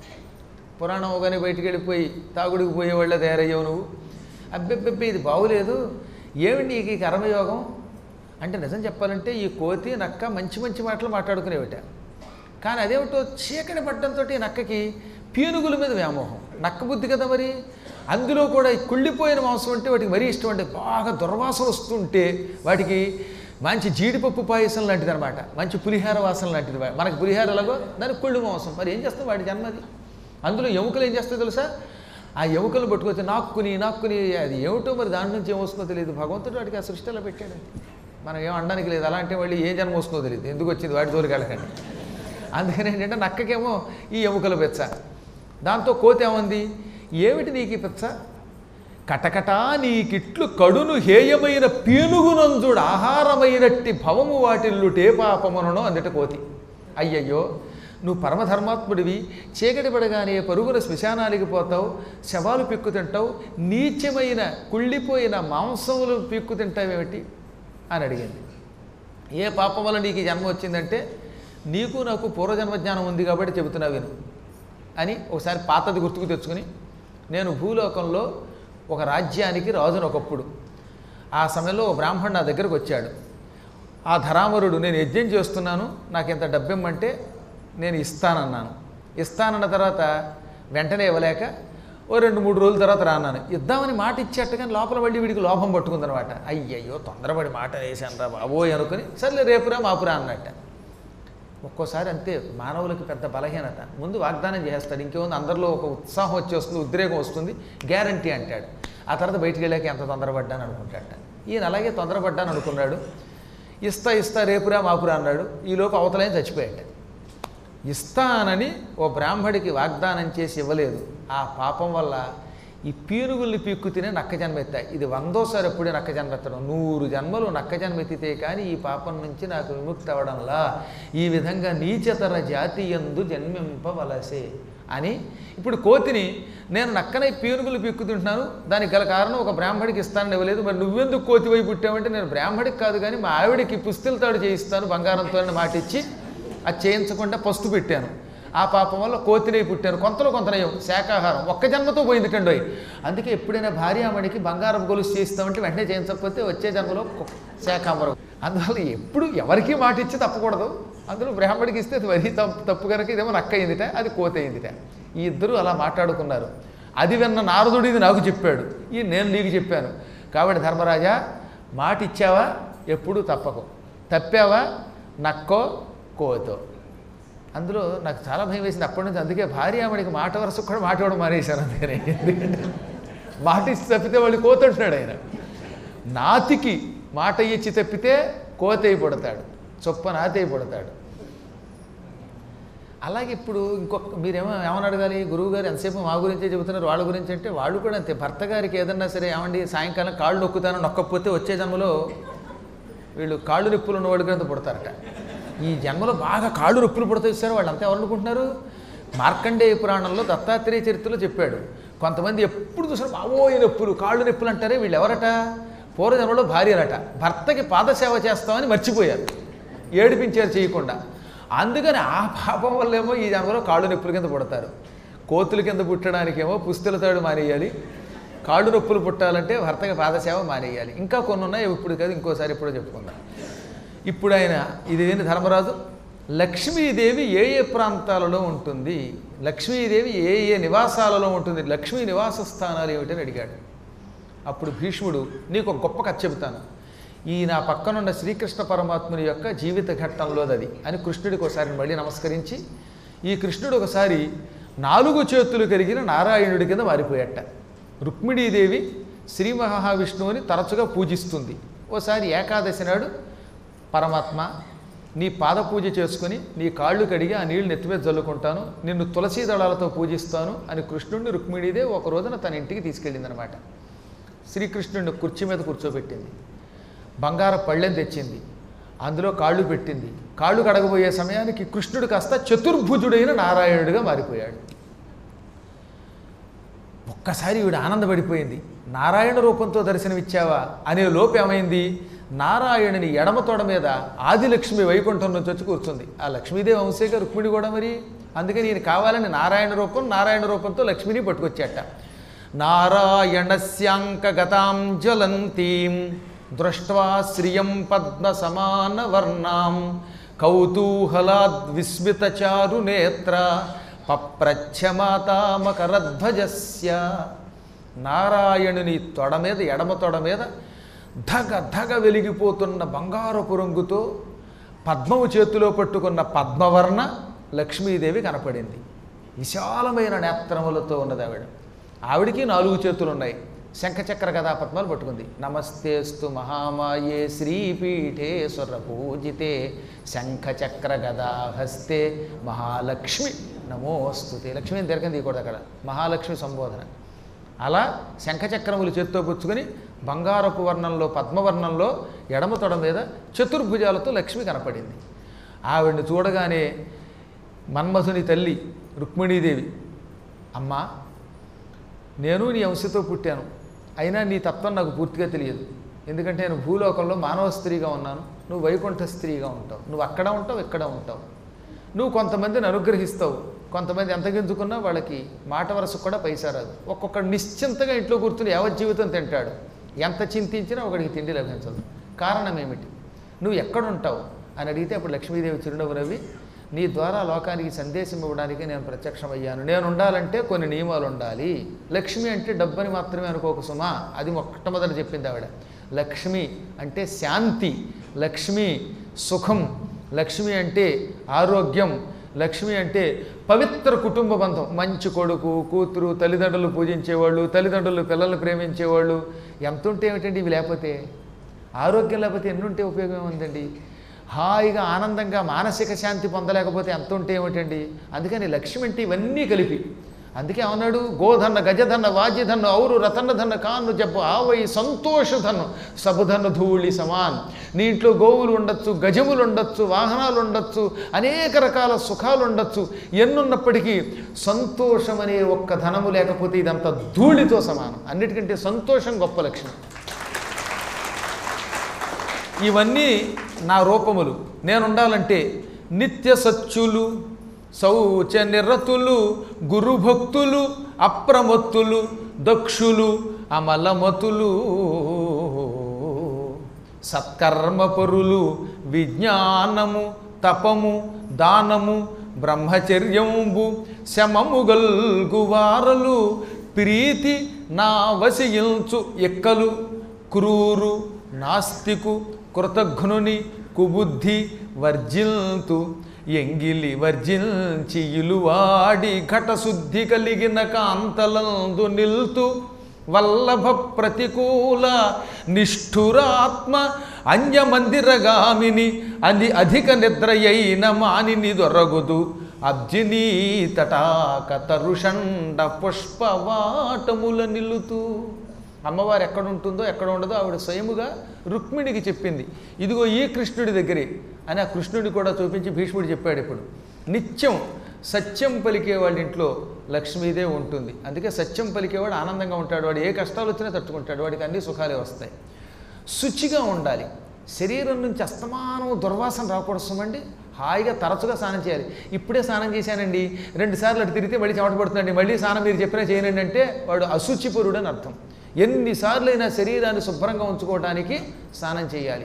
Speaker 1: పురాణం కానీ బయటికి వెళ్ళిపోయి తాగుడికి పోయేవాళ్ళ తయారయ్యావు నువ్వు అబ్బెబ్బెబ్బే ఇది బాగులేదు ఏమిటి నీకు ఈ కర్మయోగం అంటే నిజం చెప్పాలంటే ఈ కోతి నక్క మంచి మంచి మాటలు మాట్లాడుకునేవిట కానీ అదేమిటో చీకటి పట్టడంతో ఈ నక్కకి పీనుగుల మీద వ్యామోహం నక్క బుద్ధి కదా మరి అందులో కూడా ఈ కుళ్ళిపోయిన మాంసం అంటే వాటికి మరీ ఇష్టం అంటే బాగా దుర్వాసన వస్తుంటే వాటికి మంచి జీడిపప్పు పాయసం లాంటిది అనమాట మంచి పులిహార వాసన లాంటిది మనకి పులిహార ఎలాగో దానికి కుళ్ళు మాంసం మరి ఏం చేస్తాం వాడి జన్మది అందులో ఎముకలు ఏం చేస్తాయి తెలుసా ఆ ఎముకలు పట్టుకొచ్చి నాక్కుని నాక్కుని అది ఏమిటో మరి దాని నుంచి ఏమొస్తుందో తెలియదు భగవంతుడు వాడికి ఆ సృష్టిలో పెట్టాడు మనం ఏం అనడానికి లేదు అలాంటి వాళ్ళు ఏ జన్మ వస్తుందో తెలియదు ఎందుకు వచ్చింది వాడి జోలికి వెళ్ళకండి అందుకని ఏంటంటే నక్కకేమో ఈ ఎముకల పెచ్చ దాంతో కోతి ఏమంది ఏమిటి నీకు ఈ పెచ్చ కటకటా నీకిట్లు కడును హేయమైన పీనుగునంజుడు ఆహారమైనట్టి భవము వాటిల్లుటే పాపమునను అందట కోతి అయ్యయ్యో నువ్వు పరమధర్మాత్ముడివి చీకటి పడగానే పరుగున శ్మశానానికి పోతావు శవాలు పిక్కు తింటావు నీచమైన కుళ్ళిపోయిన మాంసములు పిక్కు తింటావేమిటి అని అడిగింది ఏ పాపం వల్ల నీకు ఈ జన్మ వచ్చిందంటే నీకు నాకు పూర్వజన్మ జ్ఞానం ఉంది కాబట్టి చెబుతున్నా విను అని ఒకసారి పాతది గుర్తుకు తెచ్చుకుని నేను భూలోకంలో ఒక రాజ్యానికి రాజును ఒకప్పుడు ఆ సమయంలో ఓ బ్రాహ్మణుడు నా దగ్గరకు వచ్చాడు ఆ ధరామరుడు నేను యజ్ఞం చేస్తున్నాను నాకు ఇంత డబ్బిమ్మంటే నేను ఇస్తానన్నాను ఇస్తానన్న తర్వాత వెంటనే ఇవ్వలేక ఓ రెండు మూడు రోజుల తర్వాత రాన్నాను ఇద్దామని మాట ఇచ్చేట్టు కానీ లోపల మళ్ళీ వీడికి లోపం పట్టుకుందనమాట అయ్యయ్యో తొందరపడి మాట వేసాను రా బాబోయ్ అనుకుని సర్లే రేపురా మాపురా అన్నట్ట ఒక్కోసారి అంతే మానవులకు పెద్ద బలహీనత ముందు వాగ్దానం చేస్తాడు ఇంకేముంది అందరిలో ఒక ఉత్సాహం వచ్చేస్తుంది ఉద్రేకం వస్తుంది గ్యారంటీ అంటాడు ఆ తర్వాత బయటికి వెళ్ళాక ఎంత తొందరపడ్డాను అనుకుంటాడట ఈయన అలాగే తొందరపడ్డాను అనుకున్నాడు ఇస్తా ఇస్తా రేపురా మాపురా అన్నాడు ఈలోపు అవతలైన చచ్చిపోయాట ఇస్తానని ఓ బ్రాహ్మడికి వాగ్దానం చేసి ఇవ్వలేదు ఆ పాపం వల్ల ఈ పీనుగుల్ని పీక్కు తినే నక్క జన్మెత్తాయి ఇది వందోసారి ఎప్పుడే నక్క జన్మెత్తడం నూరు జన్మలు నక్క జన్మెత్తితే కానీ ఈ పాపం నుంచి నాకు విముక్తి అవ్వడంలా ఈ విధంగా నీచతర జాతి ఎందు జన్మింపవలసే అని ఇప్పుడు కోతిని నేను నక్కనై పీనుగులు పీక్కు తింటున్నాను దానికి గల కారణం ఒక బ్రాహ్మడికి ఇస్తానని ఇవ్వలేదు మరి నువ్వెందుకు కోతి వైపు పుట్టావంటే నేను బ్రాహ్మడికి కాదు కానీ మా ఆవిడికి పుస్తెలతాడు చేయిస్తాను బంగారంతో అని మాట ఇచ్చి అది చేయించకుండా పస్తు పెట్టాను ఆ పాపం వల్ల కోతినై పుట్టాను కొంతలో కొంతనయం శాకాహారం ఒక్క జన్మతో పోయింది కండోయ్ అందుకే ఎప్పుడైనా భార్యామణికి బంగారం గొలుసు చేయిస్తామంటే వెంటనే చేయించకపోతే వచ్చే జన్మలో కొ- శాకాంబరం అందువల్ల ఎప్పుడు ఎవరికీ మాట ఇచ్చి తప్పకూడదు అందులో బ్రాహ్మడికి ఇస్తే అది వరి తప్పు తప్పు కనుక ఇదేమో నక్క అయిందిట అది కోత అయిందిట ఈ ఇద్దరు అలా మాట్లాడుకున్నారు అది విన్న నారదుడు ఇది నాకు చెప్పాడు ఈ నేను నీకు చెప్పాను కాబట్టి ధర్మరాజా మాట ఇచ్చావా ఎప్పుడూ తప్పకు తప్పావా నక్కో కోతో అందులో నాకు చాలా భయం వేసింది అప్పటి నుంచి అందుకే భార్యామణికి మాట వరుసకు కూడా మాట ఇవ్వడం మానేశాను అందుకని ఎందుకంటే మాట ఇచ్చి తప్పితే వాళ్ళు కోతంటున్నాడు ఆయన నాతికి మాట ఇచ్చి తప్పితే కోతయి పుడతాడు చొప్ప నాతయి పుడతాడు అలాగే ఇప్పుడు ఇంకొక మీరేమో ఏమని అడగాలి గురువు గారు ఎంతసేపు మా గురించే చెబుతున్నారు వాళ్ళ గురించి అంటే వాళ్ళు కూడా అంతే భర్త గారికి ఏదన్నా సరే ఏమండి సాయంకాలం కాళ్ళు నొక్కుతాను నొక్కపోతే వచ్చే జన్మలో వీళ్ళు కాళ్ళు నొప్పులు ఉన్నవాళ్ళు కింద పుడతారట ఈ జన్మలో బాగా కాళ్ళు నొప్పులు పుడతాయి సార్ వాళ్ళు అంతా ఎవరు అనుకుంటున్నారు మార్కండేయ పురాణంలో దత్తాత్రేయ చరిత్రలో చెప్పాడు కొంతమంది ఎప్పుడు చూసారు బావోయి నొప్పులు కాళ్ళు నొప్పులు అంటారే వీళ్ళు ఎవరట పూర్వజన్మలో భార్యరట భర్తకి పాదసేవ చేస్తామని మర్చిపోయారు ఏడిపించారు చేయకుండా అందుకని ఆ పాపం వల్లేమో ఈ జన్మలో కాళ్ళు నొప్పుల కింద పుడతారు కోతుల కింద పుట్టడానికేమో పుస్తెలతాడు మానేయాలి కాళ్ళు నొప్పులు పుట్టాలంటే భర్తకి పాదసేవ మానేయాలి ఇంకా కొన్ని ఉన్నాయి ఇప్పుడు కాదు ఇంకోసారి ఎప్పుడో చెప్పుకుందాం ఇప్పుడు ఆయన ఇది ఏంటి ధర్మరాజు లక్ష్మీదేవి ఏ ఏ ప్రాంతాలలో ఉంటుంది లక్ష్మీదేవి ఏ ఏ నివాసాలలో ఉంటుంది లక్ష్మీ నివాస స్థానాలు ఏమిటని అడిగాడు అప్పుడు భీష్ముడు నీకు ఒక గొప్ప కథ చెబుతాను ఈ నా పక్కనున్న శ్రీకృష్ణ పరమాత్ముని యొక్క జీవిత ఘట్టంలోది అని కృష్ణుడికి ఒకసారి మళ్ళీ నమస్కరించి ఈ కృష్ణుడు ఒకసారి నాలుగు చేతులు కలిగిన నారాయణుడి కింద మారిపోయట రుక్మిణీదేవి శ్రీ మహావిష్ణువుని తరచుగా పూజిస్తుంది ఓసారి ఏకాదశి నాడు పరమాత్మ నీ పాద పూజ చేసుకుని నీ కాళ్ళు కడిగి ఆ నీళ్లు నెత్తిమీద జల్లుకుంటాను నిన్ను తులసీ దళాలతో పూజిస్తాను అని కృష్ణుడిని రుక్మిణీదే ఒక రోజున తన ఇంటికి తీసుకెళ్ళిందనమాట శ్రీకృష్ణుడిని కుర్చీ మీద కూర్చోబెట్టింది బంగార పళ్ళెం తెచ్చింది అందులో కాళ్ళు పెట్టింది కాళ్ళు కడగబోయే సమయానికి కృష్ణుడు కాస్త చతుర్భుజుడైన నారాయణుడిగా మారిపోయాడు ఒక్కసారి ఈవిడ ఆనందపడిపోయింది నారాయణ రూపంతో దర్శనమిచ్చావా అనే లోపు ఏమైంది నారాయణుని ఎడమ తొడ మీద ఆదిలక్ష్మి వైకుంఠం నుంచి వచ్చి కూర్చుంది ఆ లక్ష్మీదేవి వంశేగా రుక్మిణి కూడా మరి అందుకని ఈయన కావాలని నారాయణ రూపం నారాయణ రూపంతో లక్ష్మిని పట్టుకొచ్చాట నారాయణస్యాంకగతాం జ్వలంతీం దృష్ట్వా శ్రియం పద్మ సమాన వర్ణాం కౌతూహలాద్ విస్మిత చారు నేత్ర పప్రచ్ఛమాతామకరధ్వజస్య నారాయణుని తొడ మీద ఎడమ తొడ మీద ధగ ధగ వెలిగిపోతున్న బంగారపు రంగుతో పద్మము చేతిలో పట్టుకున్న పద్మవర్ణ లక్ష్మీదేవి కనపడింది విశాలమైన నేత్రములతో ఉన్నది ఆవిడ ఆవిడికి నాలుగు చేతులు ఉన్నాయి శంఖచక్ర గదా పద్మాలు పట్టుకుంది నమస్తేస్తు మహామాయే శ్రీపీఠే పూజితే శంఖచక్ర గదా హస్తే మహాలక్ష్మి నమోస్తుతే లక్ష్మిని తిరగని తీయకూడదు అక్కడ మహాలక్ష్మి సంబోధన అలా శంఖచక్రములు చేత్తో పుచ్చుకొని బంగారపు వర్ణంలో పద్మవర్ణంలో ఎడమ తొడ మీద చతుర్భుజాలతో లక్ష్మి కనపడింది ఆవిడ్ని చూడగానే మన్మథుని తల్లి రుక్మిణీదేవి అమ్మా నేను నీ అంశతో పుట్టాను అయినా నీ తత్వం నాకు పూర్తిగా తెలియదు ఎందుకంటే నేను భూలోకంలో మానవ స్త్రీగా ఉన్నాను నువ్వు వైకుంఠ స్త్రీగా ఉంటావు నువ్వు అక్కడ ఉంటావు ఇక్కడ ఉంటావు నువ్వు కొంతమందిని అనుగ్రహిస్తావు కొంతమంది ఎంత గింజుకున్నా వాళ్ళకి మాట వరసకు కూడా పైసా రాదు ఒక్కొక్కడు నిశ్చింతగా ఇంట్లో కూర్చుని యావజ్జీవితం తింటాడు ఎంత చింతించినా ఒకడికి తిండి లభించదు కారణం ఏమిటి నువ్వు ఎక్కడుంటావు అని అడిగితే అప్పుడు లక్ష్మీదేవి చిరునవ్వు నవ్వి నీ ద్వారా లోకానికి సందేశం ఇవ్వడానికి నేను ప్రత్యక్షమయ్యాను నేను ఉండాలంటే కొన్ని నియమాలు ఉండాలి లక్ష్మి అంటే డబ్బని మాత్రమే అనుకోక సుమా అది మొట్టమొదటి చెప్పింది ఆవిడ లక్ష్మి అంటే శాంతి లక్ష్మి సుఖం లక్ష్మి అంటే ఆరోగ్యం లక్ష్మి అంటే పవిత్ర కుటుంబ బంధం మంచి కొడుకు కూతురు తల్లిదండ్రులు పూజించేవాళ్ళు తల్లిదండ్రులు పిల్లల్ని ప్రేమించేవాళ్ళు ఎంత ఉంటే ఏమిటండి ఇవి లేకపోతే ఆరోగ్యం లేకపోతే ఎన్ని ఉంటే ఉపయోగం ఉందండి హాయిగా ఆనందంగా మానసిక శాంతి పొందలేకపోతే ఎంత ఉంటే ఏమిటండి అందుకని లక్ష్మి అంటే ఇవన్నీ కలిపి అందుకే అన్నాడు గోధన్న గజధన్న వాజ్యధన్ను ఔరు రతన్నధన్న కాను జబ్బు ఆవై సంతోషధన్ను సబుధన్ను ధూళి సమాన్ నీ ఇంట్లో గోవులు ఉండొచ్చు గజములు ఉండొచ్చు వాహనాలు ఉండొచ్చు అనేక రకాల సుఖాలు ఉండొచ్చు ఎన్నున్నప్పటికీ సంతోషం అనే ఒక్క ధనము లేకపోతే ఇదంతా ధూళితో సమానం అన్నిటికంటే సంతోషం గొప్ప లక్ష్మి ఇవన్నీ నా రూపములు నేను ఉండాలంటే నిత్య సత్యులు శౌచ నిరతులు గురుభక్తులు అప్రమత్తులు దక్షులు అమలమతులు సత్కర్మపరులు విజ్ఞానము తపము దానము బ్రహ్మచర్యంబు శమము గల్గువారలు ప్రీతి నా వసియించు ఎక్కలు క్రూరు నాస్తికు కృతఘ్నుని కుబుద్ధి వర్జిల్తు ఎంగిలి వర్జించి ఇలువాడి ఘటశుద్ధి కలిగిన కాంతలందు నిల్తు వల్లభ ప్రతికూల నిష్ఠురాత్మ అన్యమందిరగామిని అది అధిక నిద్రయైన మానిని దొరగుదు అబ్జినీ తటాక తరుషండ పుష్పవాటముల నిలుతూ అమ్మవారు ఎక్కడ ఉంటుందో ఎక్కడ ఉండదో ఆవిడ స్వయముగా రుక్మిణికి చెప్పింది ఇదిగో ఈ కృష్ణుడి దగ్గరే అని ఆ కృష్ణుడి కూడా చూపించి భీష్ముడు చెప్పాడు ఇప్పుడు నిత్యం సత్యం పలికే వాళ్ళ ఇంట్లో లక్ష్మీదే ఉంటుంది అందుకే సత్యం పలికేవాడు ఆనందంగా ఉంటాడు వాడు ఏ కష్టాలు వచ్చినా తట్టుకుంటాడు వాడికి అన్ని సుఖాలే వస్తాయి శుచిగా ఉండాలి శరీరం నుంచి అస్తమానం దుర్వాసన రాకూడదండి హాయిగా తరచుగా స్నానం చేయాలి ఇప్పుడే స్నానం చేశానండి రెండు సార్లు అటు తిరిగితే మళ్ళీ చెమట పడుతుందండి మళ్ళీ స్నానం మీరు చెప్పినా చేయనండి అంటే వాడు అశుచిపురుడు అని అర్థం ఎన్నిసార్లు అయినా శరీరాన్ని శుభ్రంగా ఉంచుకోవడానికి స్నానం చేయాలి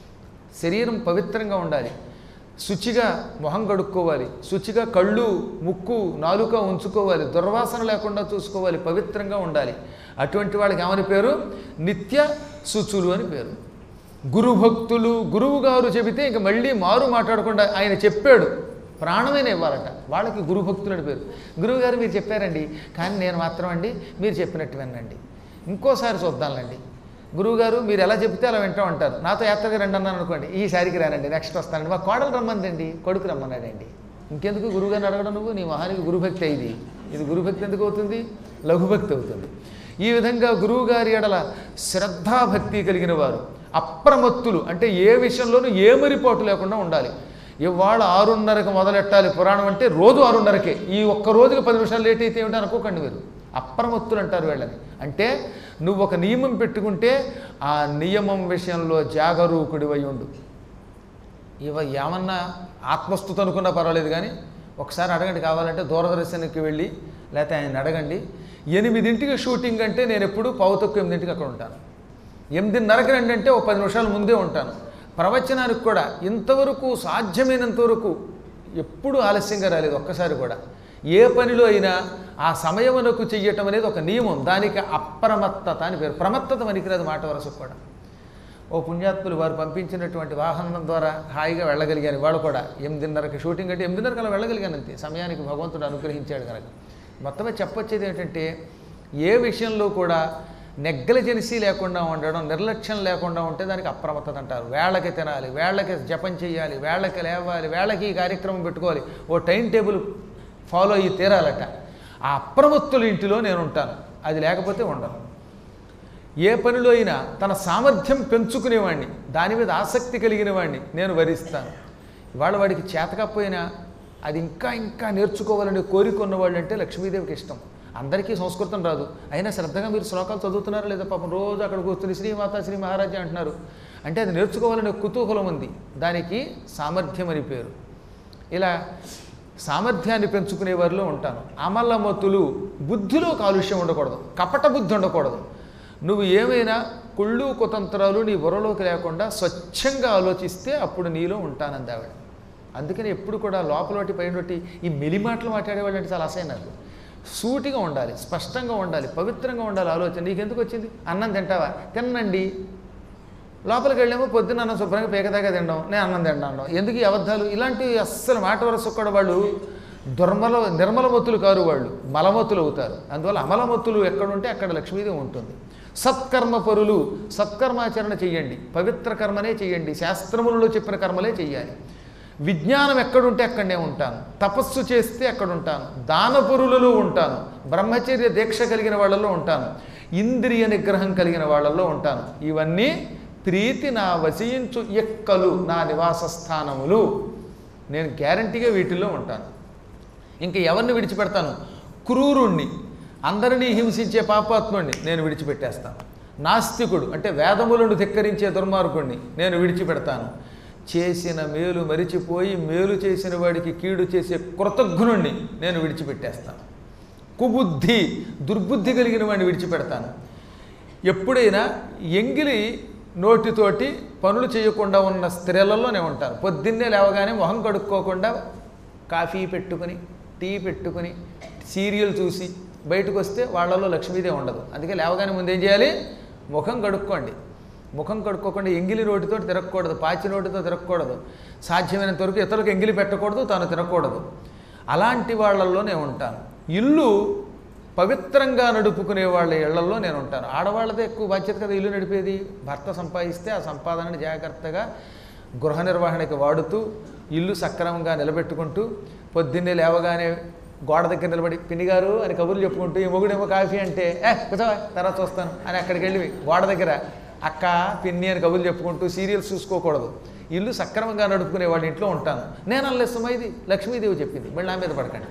Speaker 1: శరీరం పవిత్రంగా ఉండాలి శుచిగా మొహం కడుక్కోవాలి శుచిగా కళ్ళు ముక్కు నాలుక ఉంచుకోవాలి దుర్వాసన లేకుండా చూసుకోవాలి పవిత్రంగా ఉండాలి అటువంటి వాళ్ళకి ఏమని పేరు నిత్య శుచులు అని పేరు గురుభక్తులు గురువు గారు చెబితే ఇంక మళ్ళీ మారు మాట్లాడకుండా ఆయన చెప్పాడు ప్రాణమైన ఇవ్వాలట వాళ్ళకి గురుభక్తులు అని పేరు గురువుగారు మీరు చెప్పారండి కానీ నేను మాత్రం అండి మీరు చెప్పినట్టు వినండి ఇంకోసారి చూద్దాంలండి గురువుగారు మీరు ఎలా చెప్తే అలా వింటాం అంటారు నాతో యాత్రగా రండి అన్నాను అనుకోండి ఈసారికి రానండి నెక్స్ట్ వస్తానండి మా కోడలు రమ్మందండి కొడుకు రమ్మన్నాడండి ఇంకెందుకు గురువుగారిని అడగడం నువ్వు నీ మహానికి గురుభక్తి ఇది ఇది గురుభక్తి ఎందుకు అవుతుంది లఘుభక్తి అవుతుంది ఈ విధంగా గురువుగారి ఎడల శ్రద్ధాభక్తి కలిగిన వారు అప్రమత్తులు అంటే ఏ విషయంలోనూ ఏ మరిపాటు లేకుండా ఉండాలి ఇవాళ ఆరున్నరకు మొదలెట్టాలి పురాణం అంటే రోజు ఆరున్నరకే ఈ ఒక్క రోజుకి పది నిమిషాలు లేట్ అయితే ఏమిటి అనుకోకండి మీరు అప్రమత్తులు అంటారు వీళ్ళని అంటే నువ్వు ఒక నియమం పెట్టుకుంటే ఆ నియమం విషయంలో జాగరూకుడివై ఉండు ఇవ ఏమన్నా ఆత్మస్థుతి అనుకున్నా పర్వాలేదు కానీ ఒకసారి అడగండి కావాలంటే దూరదర్శన్కి వెళ్ళి లేకపోతే ఆయన అడగండి ఎనిమిదింటికి షూటింగ్ అంటే నేను ఎప్పుడు పావుతొక్కు ఎనిమిదింటికి అక్కడ ఉంటాను ఎనిమిదిన్నరకి రండి అంటే ఒక పది నిమిషాల ముందే ఉంటాను ప్రవచనానికి కూడా ఇంతవరకు సాధ్యమైనంత వరకు ఎప్పుడు ఆలస్యంగా రాలేదు ఒక్కసారి కూడా ఏ పనిలో అయినా ఆ సమయమునకు చెయ్యటం అనేది ఒక నియమం దానికి అప్రమత్తత అని పేరు ప్రమత్తత పనికిరాదు మాట వరసకు కూడా ఓ పుణ్యాత్ములు వారు పంపించినటువంటి వాహనం ద్వారా హాయిగా వెళ్ళగలిగాను వాళ్ళు కూడా ఎనిమిదిన్నరకి షూటింగ్ అంటే ఎనిమిదిన్నరకు అలా వెళ్ళగలిగాను అంతే సమయానికి భగవంతుడు అనుగ్రహించాడు కనుక మొత్తమే చెప్పొచ్చేది ఏంటంటే ఏ విషయంలో కూడా నెగ్లజెన్సీ లేకుండా ఉండడం నిర్లక్ష్యం లేకుండా ఉంటే దానికి అప్రమత్తత అంటారు వేళ్ళకి తినాలి వేళ్ళకి జపం చేయాలి వేళ్ళకి లేవాలి వేళ్ళకి ఈ కార్యక్రమం పెట్టుకోవాలి ఓ టైం టేబుల్ ఫాలో అయ్యి తీరాలట ఆ అప్రమత్తుల ఇంటిలో నేను ఉంటాను అది లేకపోతే ఉండను ఏ పనిలో అయినా తన సామర్థ్యం పెంచుకునేవాడిని దాని మీద ఆసక్తి కలిగిన వాడిని నేను వరిస్తాను ఇవాళ వాడికి చేతకపోయినా అది ఇంకా ఇంకా నేర్చుకోవాలని కోరిక ఉన్నవాళ్ళు అంటే లక్ష్మీదేవికి ఇష్టం అందరికీ సంస్కృతం రాదు అయినా శ్రద్ధగా మీరు శ్లోకాలు చదువుతున్నారా లేదా పాపం రోజు అక్కడ కూర్చుని శ్రీమాత శ్రీ మహారాజా అంటున్నారు అంటే అది నేర్చుకోవాలనే కుతూహలం ఉంది దానికి సామర్థ్యం అని పేరు ఇలా సామర్థ్యాన్ని పెంచుకునే వారిలో ఉంటాను అమలమతులు బుద్ధిలో కాలుష్యం ఉండకూడదు కపట బుద్ధి ఉండకూడదు నువ్వు ఏమైనా కుళ్ళు కుతంత్రాలు నీ బుర్రలోకి లేకుండా స్వచ్ఛంగా ఆలోచిస్తే అప్పుడు నీలో ఉంటానంది ఆవిడ అందుకని ఎప్పుడు కూడా లోపలటి పైనటి ఈ మెలిమాటలు మాట్లాడేవాళ్ళు అంటే చాలా అసహ్యం నాకు సూటిగా ఉండాలి స్పష్టంగా ఉండాలి పవిత్రంగా ఉండాలి ఆలోచన నీకెందుకు వచ్చింది అన్నం తింటావా తిన్నండి లోపలికి వెళ్ళేమో పొద్దున్న అన్నం శుభ్రంగా పేకదాకా తినడం నేను అన్నం తిన్నాను ఎందుకు ఈ అబద్ధాలు ఇలాంటివి అస్సలు మాట వరస కూడా వాళ్ళు దుర్మల నిర్మలమతులు కారు వాళ్ళు మలమతులు అవుతారు అందువల్ల అమలమతులు ఎక్కడుంటే అక్కడ లక్ష్మీదేవి ఉంటుంది సత్కర్మ పరులు సత్కర్మాచరణ చెయ్యండి పవిత్ర కర్మనే చెయ్యండి శాస్త్రములలో చెప్పిన కర్మలే చెయ్యాలి విజ్ఞానం ఎక్కడుంటే అక్కడనే ఉంటాను తపస్సు చేస్తే అక్కడ ఉంటాను దానపురులలో ఉంటాను బ్రహ్మచర్య దీక్ష కలిగిన వాళ్ళలో ఉంటాను ఇంద్రియ నిగ్రహం కలిగిన వాళ్ళలో ఉంటాను ఇవన్నీ ప్రీతి నా వసించు ఎక్కలు నా నివాస స్థానములు నేను గ్యారంటీగా వీటిల్లో ఉంటాను ఇంకా ఎవరిని విడిచిపెడతాను క్రూరుణ్ణి అందరినీ హింసించే పాపాత్ముడిని నేను విడిచిపెట్టేస్తాను నాస్తికుడు అంటే వేదములను ధిక్కరించే దుర్మార్గుణ్ణి నేను విడిచిపెడతాను చేసిన మేలు మరిచిపోయి మేలు చేసిన వాడికి కీడు చేసే కృతజ్ఞుణ్ణి నేను విడిచిపెట్టేస్తాను కుబుద్ధి దుర్బుద్ధి కలిగిన వాడిని విడిచిపెడతాను ఎప్పుడైనా ఎంగిలి నోటితోటి పనులు చేయకుండా ఉన్న స్త్రీలలో నేను ఉంటాను పొద్దున్నే లేవగానే మొహం కడుక్కోకుండా కాఫీ పెట్టుకుని టీ పెట్టుకుని సీరియల్ చూసి బయటకు వస్తే వాళ్ళలో లక్ష్మీదేవి ఉండదు అందుకే లేవగానే ముందు ఏం చేయాలి ముఖం కడుక్కోండి ముఖం కడుక్కోకుండా ఎంగిలి నోటితో తిరగకూడదు పాచి నోటితో తిరగకూడదు సాధ్యమైనంత వరకు ఇతరులకు ఎంగిలి పెట్టకూడదు తాను తినకూడదు అలాంటి వాళ్ళల్లో నేను ఉంటాను ఇల్లు పవిత్రంగా నడుపుకునే వాళ్ళ ఇళ్లలో నేను ఉంటాను ఆడవాళ్ళదే ఎక్కువ బాధ్యత కదా ఇల్లు నడిపేది భర్త సంపాదిస్తే ఆ సంపాదనని జాగ్రత్తగా గృహ నిర్వహణకి వాడుతూ ఇల్లు సక్రమంగా నిలబెట్టుకుంటూ పొద్దున్నే లేవగానే గోడ దగ్గర నిలబడి పిన్ని గారు అని కబుర్లు చెప్పుకుంటూ ఈ మొగుడేమో కాఫీ అంటే ఏ కూర్చోవా తర్వాత చూస్తాను అని అక్కడికి వెళ్ళి గోడ దగ్గర అక్క పిన్ని అని కబుర్లు చెప్పుకుంటూ సీరియల్స్ చూసుకోకూడదు ఇల్లు సక్రమంగా నడుపుకునే వాళ్ళ ఇంట్లో ఉంటాను నేను అనలేస్తామా ఇది లక్ష్మీదేవి చెప్పింది మళ్ళీ నా మీద పడకండి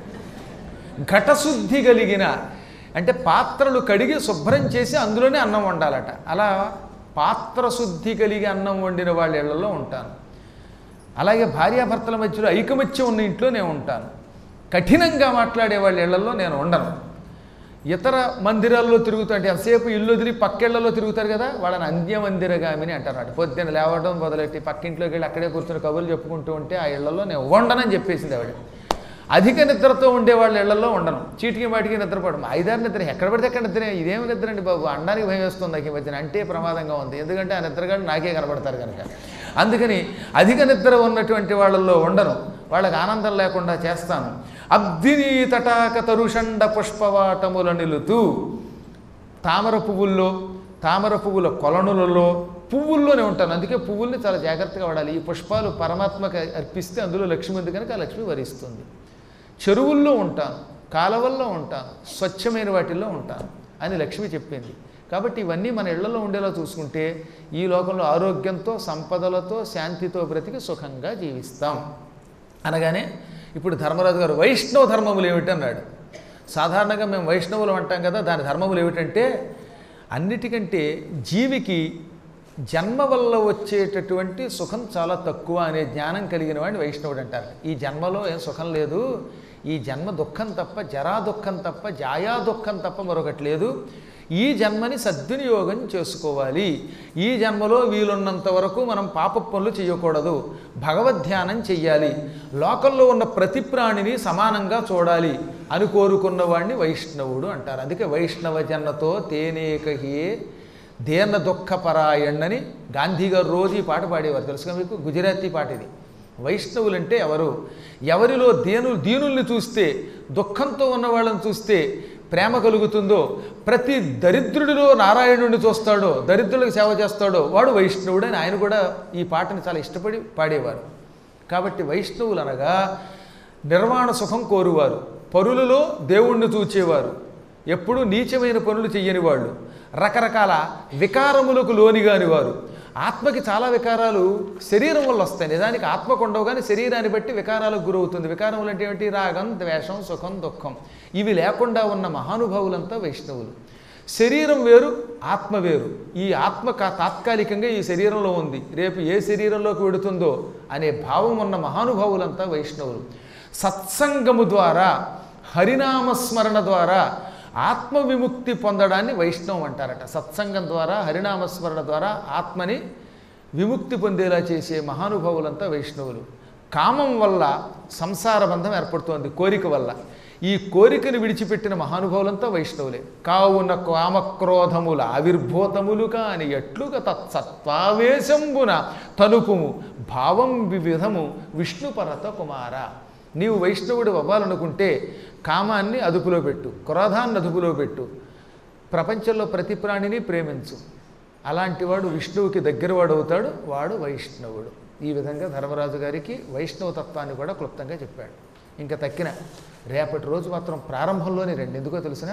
Speaker 1: ఘటశుద్ధి కలిగిన అంటే పాత్రలు కడిగి శుభ్రం చేసి అందులోనే అన్నం వండాలట అలా పాత్ర శుద్ధి కలిగి అన్నం వండిన వాళ్ళ ఇళ్లలో ఉంటాను అలాగే భార్యాభర్తల మధ్యలో ఐకమత్యం ఉన్న ఇంట్లో నేను ఉంటాను కఠినంగా మాట్లాడే వాళ్ళ ఇళ్లలో నేను ఉండను ఇతర మందిరాల్లో తిరుగుతూ అంటే ఎంతసేపు ఇల్లు వదిలి పక్కేళ్లలో తిరుగుతారు కదా వాళ్ళని అంద్యమందిరగామిని అంటారు అటు పొద్దున్న లేవడం మొదలెట్టి పక్కింట్లోకి వెళ్ళి అక్కడే కూర్చొని కబుర్లు చెప్పుకుంటూ ఉంటే ఆ ఇళ్లలో నేను ఉండనని చెప్పేసింది ఆవిడ అధిక నిద్రతో ఉండే వాళ్ళ ఇళ్లలో ఉండను చీటికి వాటికి నిద్రపోవడం ఐదారు నిద్ర ఎక్కడ పడితే అక్కడ నిద్ర ఇదేమి నిద్ర అండి బాబు అండానికి భయం వేస్తుంది నాకు ఈ మధ్యన అంటే ప్రమాదంగా ఉంది ఎందుకంటే ఆ నిద్రగాడు నాకే కనబడతారు కనుక అందుకని అధిక నిద్ర ఉన్నటువంటి వాళ్ళల్లో ఉండను వాళ్ళకి ఆనందం లేకుండా చేస్తాను అబ్దిని తటాక తరుషండ పుష్పవాటముల నిలుతూ తామర పువ్వుల్లో తామర పువ్వుల కొలనులలో పువ్వుల్లోనే ఉంటాను అందుకే పువ్వుల్ని చాలా జాగ్రత్తగా వాడాలి ఈ పుష్పాలు పరమాత్మకి అర్పిస్తే అందులో లక్ష్మి ఉంది కనుక ఆ లక్ష్మి వరిస్తుంది చెరువుల్లో ఉంటాను కాలవల్లో ఉంటాను స్వచ్ఛమైన వాటిల్లో ఉంటాను అని లక్ష్మి చెప్పింది కాబట్టి ఇవన్నీ మన ఇళ్లలో ఉండేలా చూసుకుంటే ఈ లోకంలో ఆరోగ్యంతో సంపదలతో శాంతితో బ్రతికి సుఖంగా జీవిస్తాం అనగానే ఇప్పుడు ధర్మరాజు గారు వైష్ణవ ధర్మములు ఏమిటి అన్నాడు సాధారణంగా మేము వైష్ణవులు అంటాం కదా దాని ధర్మములు ఏమిటంటే అన్నిటికంటే జీవికి జన్మ వల్ల వచ్చేటటువంటి సుఖం చాలా తక్కువ అనే జ్ఞానం కలిగిన వాడిని వైష్ణవుడు అంటారు ఈ జన్మలో ఏం సుఖం లేదు ఈ జన్మ దుఃఖం తప్ప జరా దుఃఖం తప్ప జాయా దుఃఖం తప్ప మరొకటి లేదు ఈ జన్మని సద్వినియోగం చేసుకోవాలి ఈ జన్మలో వీలున్నంత వరకు మనం పాప పనులు చేయకూడదు భగవద్ధ్యానం చెయ్యాలి లోకంలో ఉన్న ప్రతి ప్రాణిని సమానంగా చూడాలి అని కోరుకున్న వాడిని వైష్ణవుడు అంటారు అందుకే వైష్ణవ జన్మతో తేనేకహియే దేన దుఃఖపరాయణ్ణని గాంధీ గారు రోజు ఈ పాట పాడేవారు తెలుసుగా మీకు గుజరాతీ పాట ఇది వైష్ణవులంటే ఎవరు ఎవరిలో దేను దీనుల్ని చూస్తే దుఃఖంతో ఉన్న వాళ్ళని చూస్తే ప్రేమ కలుగుతుందో ప్రతి దరిద్రుడిలో నారాయణుడిని చూస్తాడో దరిద్రులకు సేవ చేస్తాడో వాడు వైష్ణవుడు అని ఆయన కూడా ఈ పాటని చాలా ఇష్టపడి పాడేవారు కాబట్టి వైష్ణవులు అనగా నిర్వాణ సుఖం కోరువారు పరులలో దేవుణ్ణి చూచేవారు ఎప్పుడూ నీచమైన పనులు చెయ్యని వాళ్ళు రకరకాల వికారములకు లోనిగాని వారు ఆత్మకి చాలా వికారాలు శరీరం వల్ల వస్తాయి నిజానికి ఆత్మకు ఉండవు కానీ శరీరాన్ని బట్టి వికారాలకు గురవుతుంది వికారములు అంటే ఏమిటి రాగం ద్వేషం సుఖం దుఃఖం ఇవి లేకుండా ఉన్న మహానుభావులంతా వైష్ణవులు శరీరం వేరు ఆత్మ వేరు ఈ ఆత్మ కా- తాత్కాలికంగా ఈ శరీరంలో ఉంది రేపు ఏ శరీరంలోకి వెడుతుందో అనే భావం ఉన్న మహానుభావులంతా వైష్ణవులు సత్సంగము ద్వారా హరినామస్మరణ ద్వారా ఆత్మ విముక్తి పొందడాన్ని వైష్ణవం అంటారట సత్సంగం ద్వారా హరినామస్మరణ ద్వారా ఆత్మని విముక్తి పొందేలా చేసే మహానుభావులంతా వైష్ణవులు కామం వల్ల సంసార బంధం ఏర్పడుతోంది కోరిక వల్ల ఈ కోరికను విడిచిపెట్టిన మహానుభావులంతా వైష్ణవులే కావున కామక్రోధముల ఆవిర్భూతములు కాని ఎట్లుగా తత్సత్వావేశంబున తలుపుము భావం వివిధము విష్ణుపరత కుమార నీవు వైష్ణవుడు అవ్వాలనుకుంటే కామాన్ని అదుపులో పెట్టు క్రోధాన్ని అదుపులో పెట్టు ప్రపంచంలో ప్రతి ప్రాణిని ప్రేమించు అలాంటి వాడు విష్ణువుకి దగ్గరవాడు అవుతాడు వాడు వైష్ణవుడు ఈ విధంగా ధర్మరాజు గారికి వైష్ణవ తత్వాన్ని కూడా క్లుప్తంగా చెప్పాడు ఇంకా తక్కిన రేపటి రోజు మాత్రం ప్రారంభంలోనే రండి ఎందుకో తెలిసిన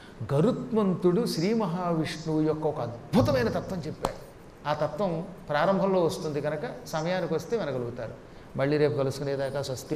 Speaker 1: గరుత్మంతుడు శ్రీ మహావిష్ణువు యొక్క ఒక అద్భుతమైన తత్వం చెప్పాడు ఆ తత్వం ప్రారంభంలో వస్తుంది కనుక సమయానికి వస్తే వినగలుగుతారు మళ్ళీ రేపు కలుసుకునేదాకా స్వస్తి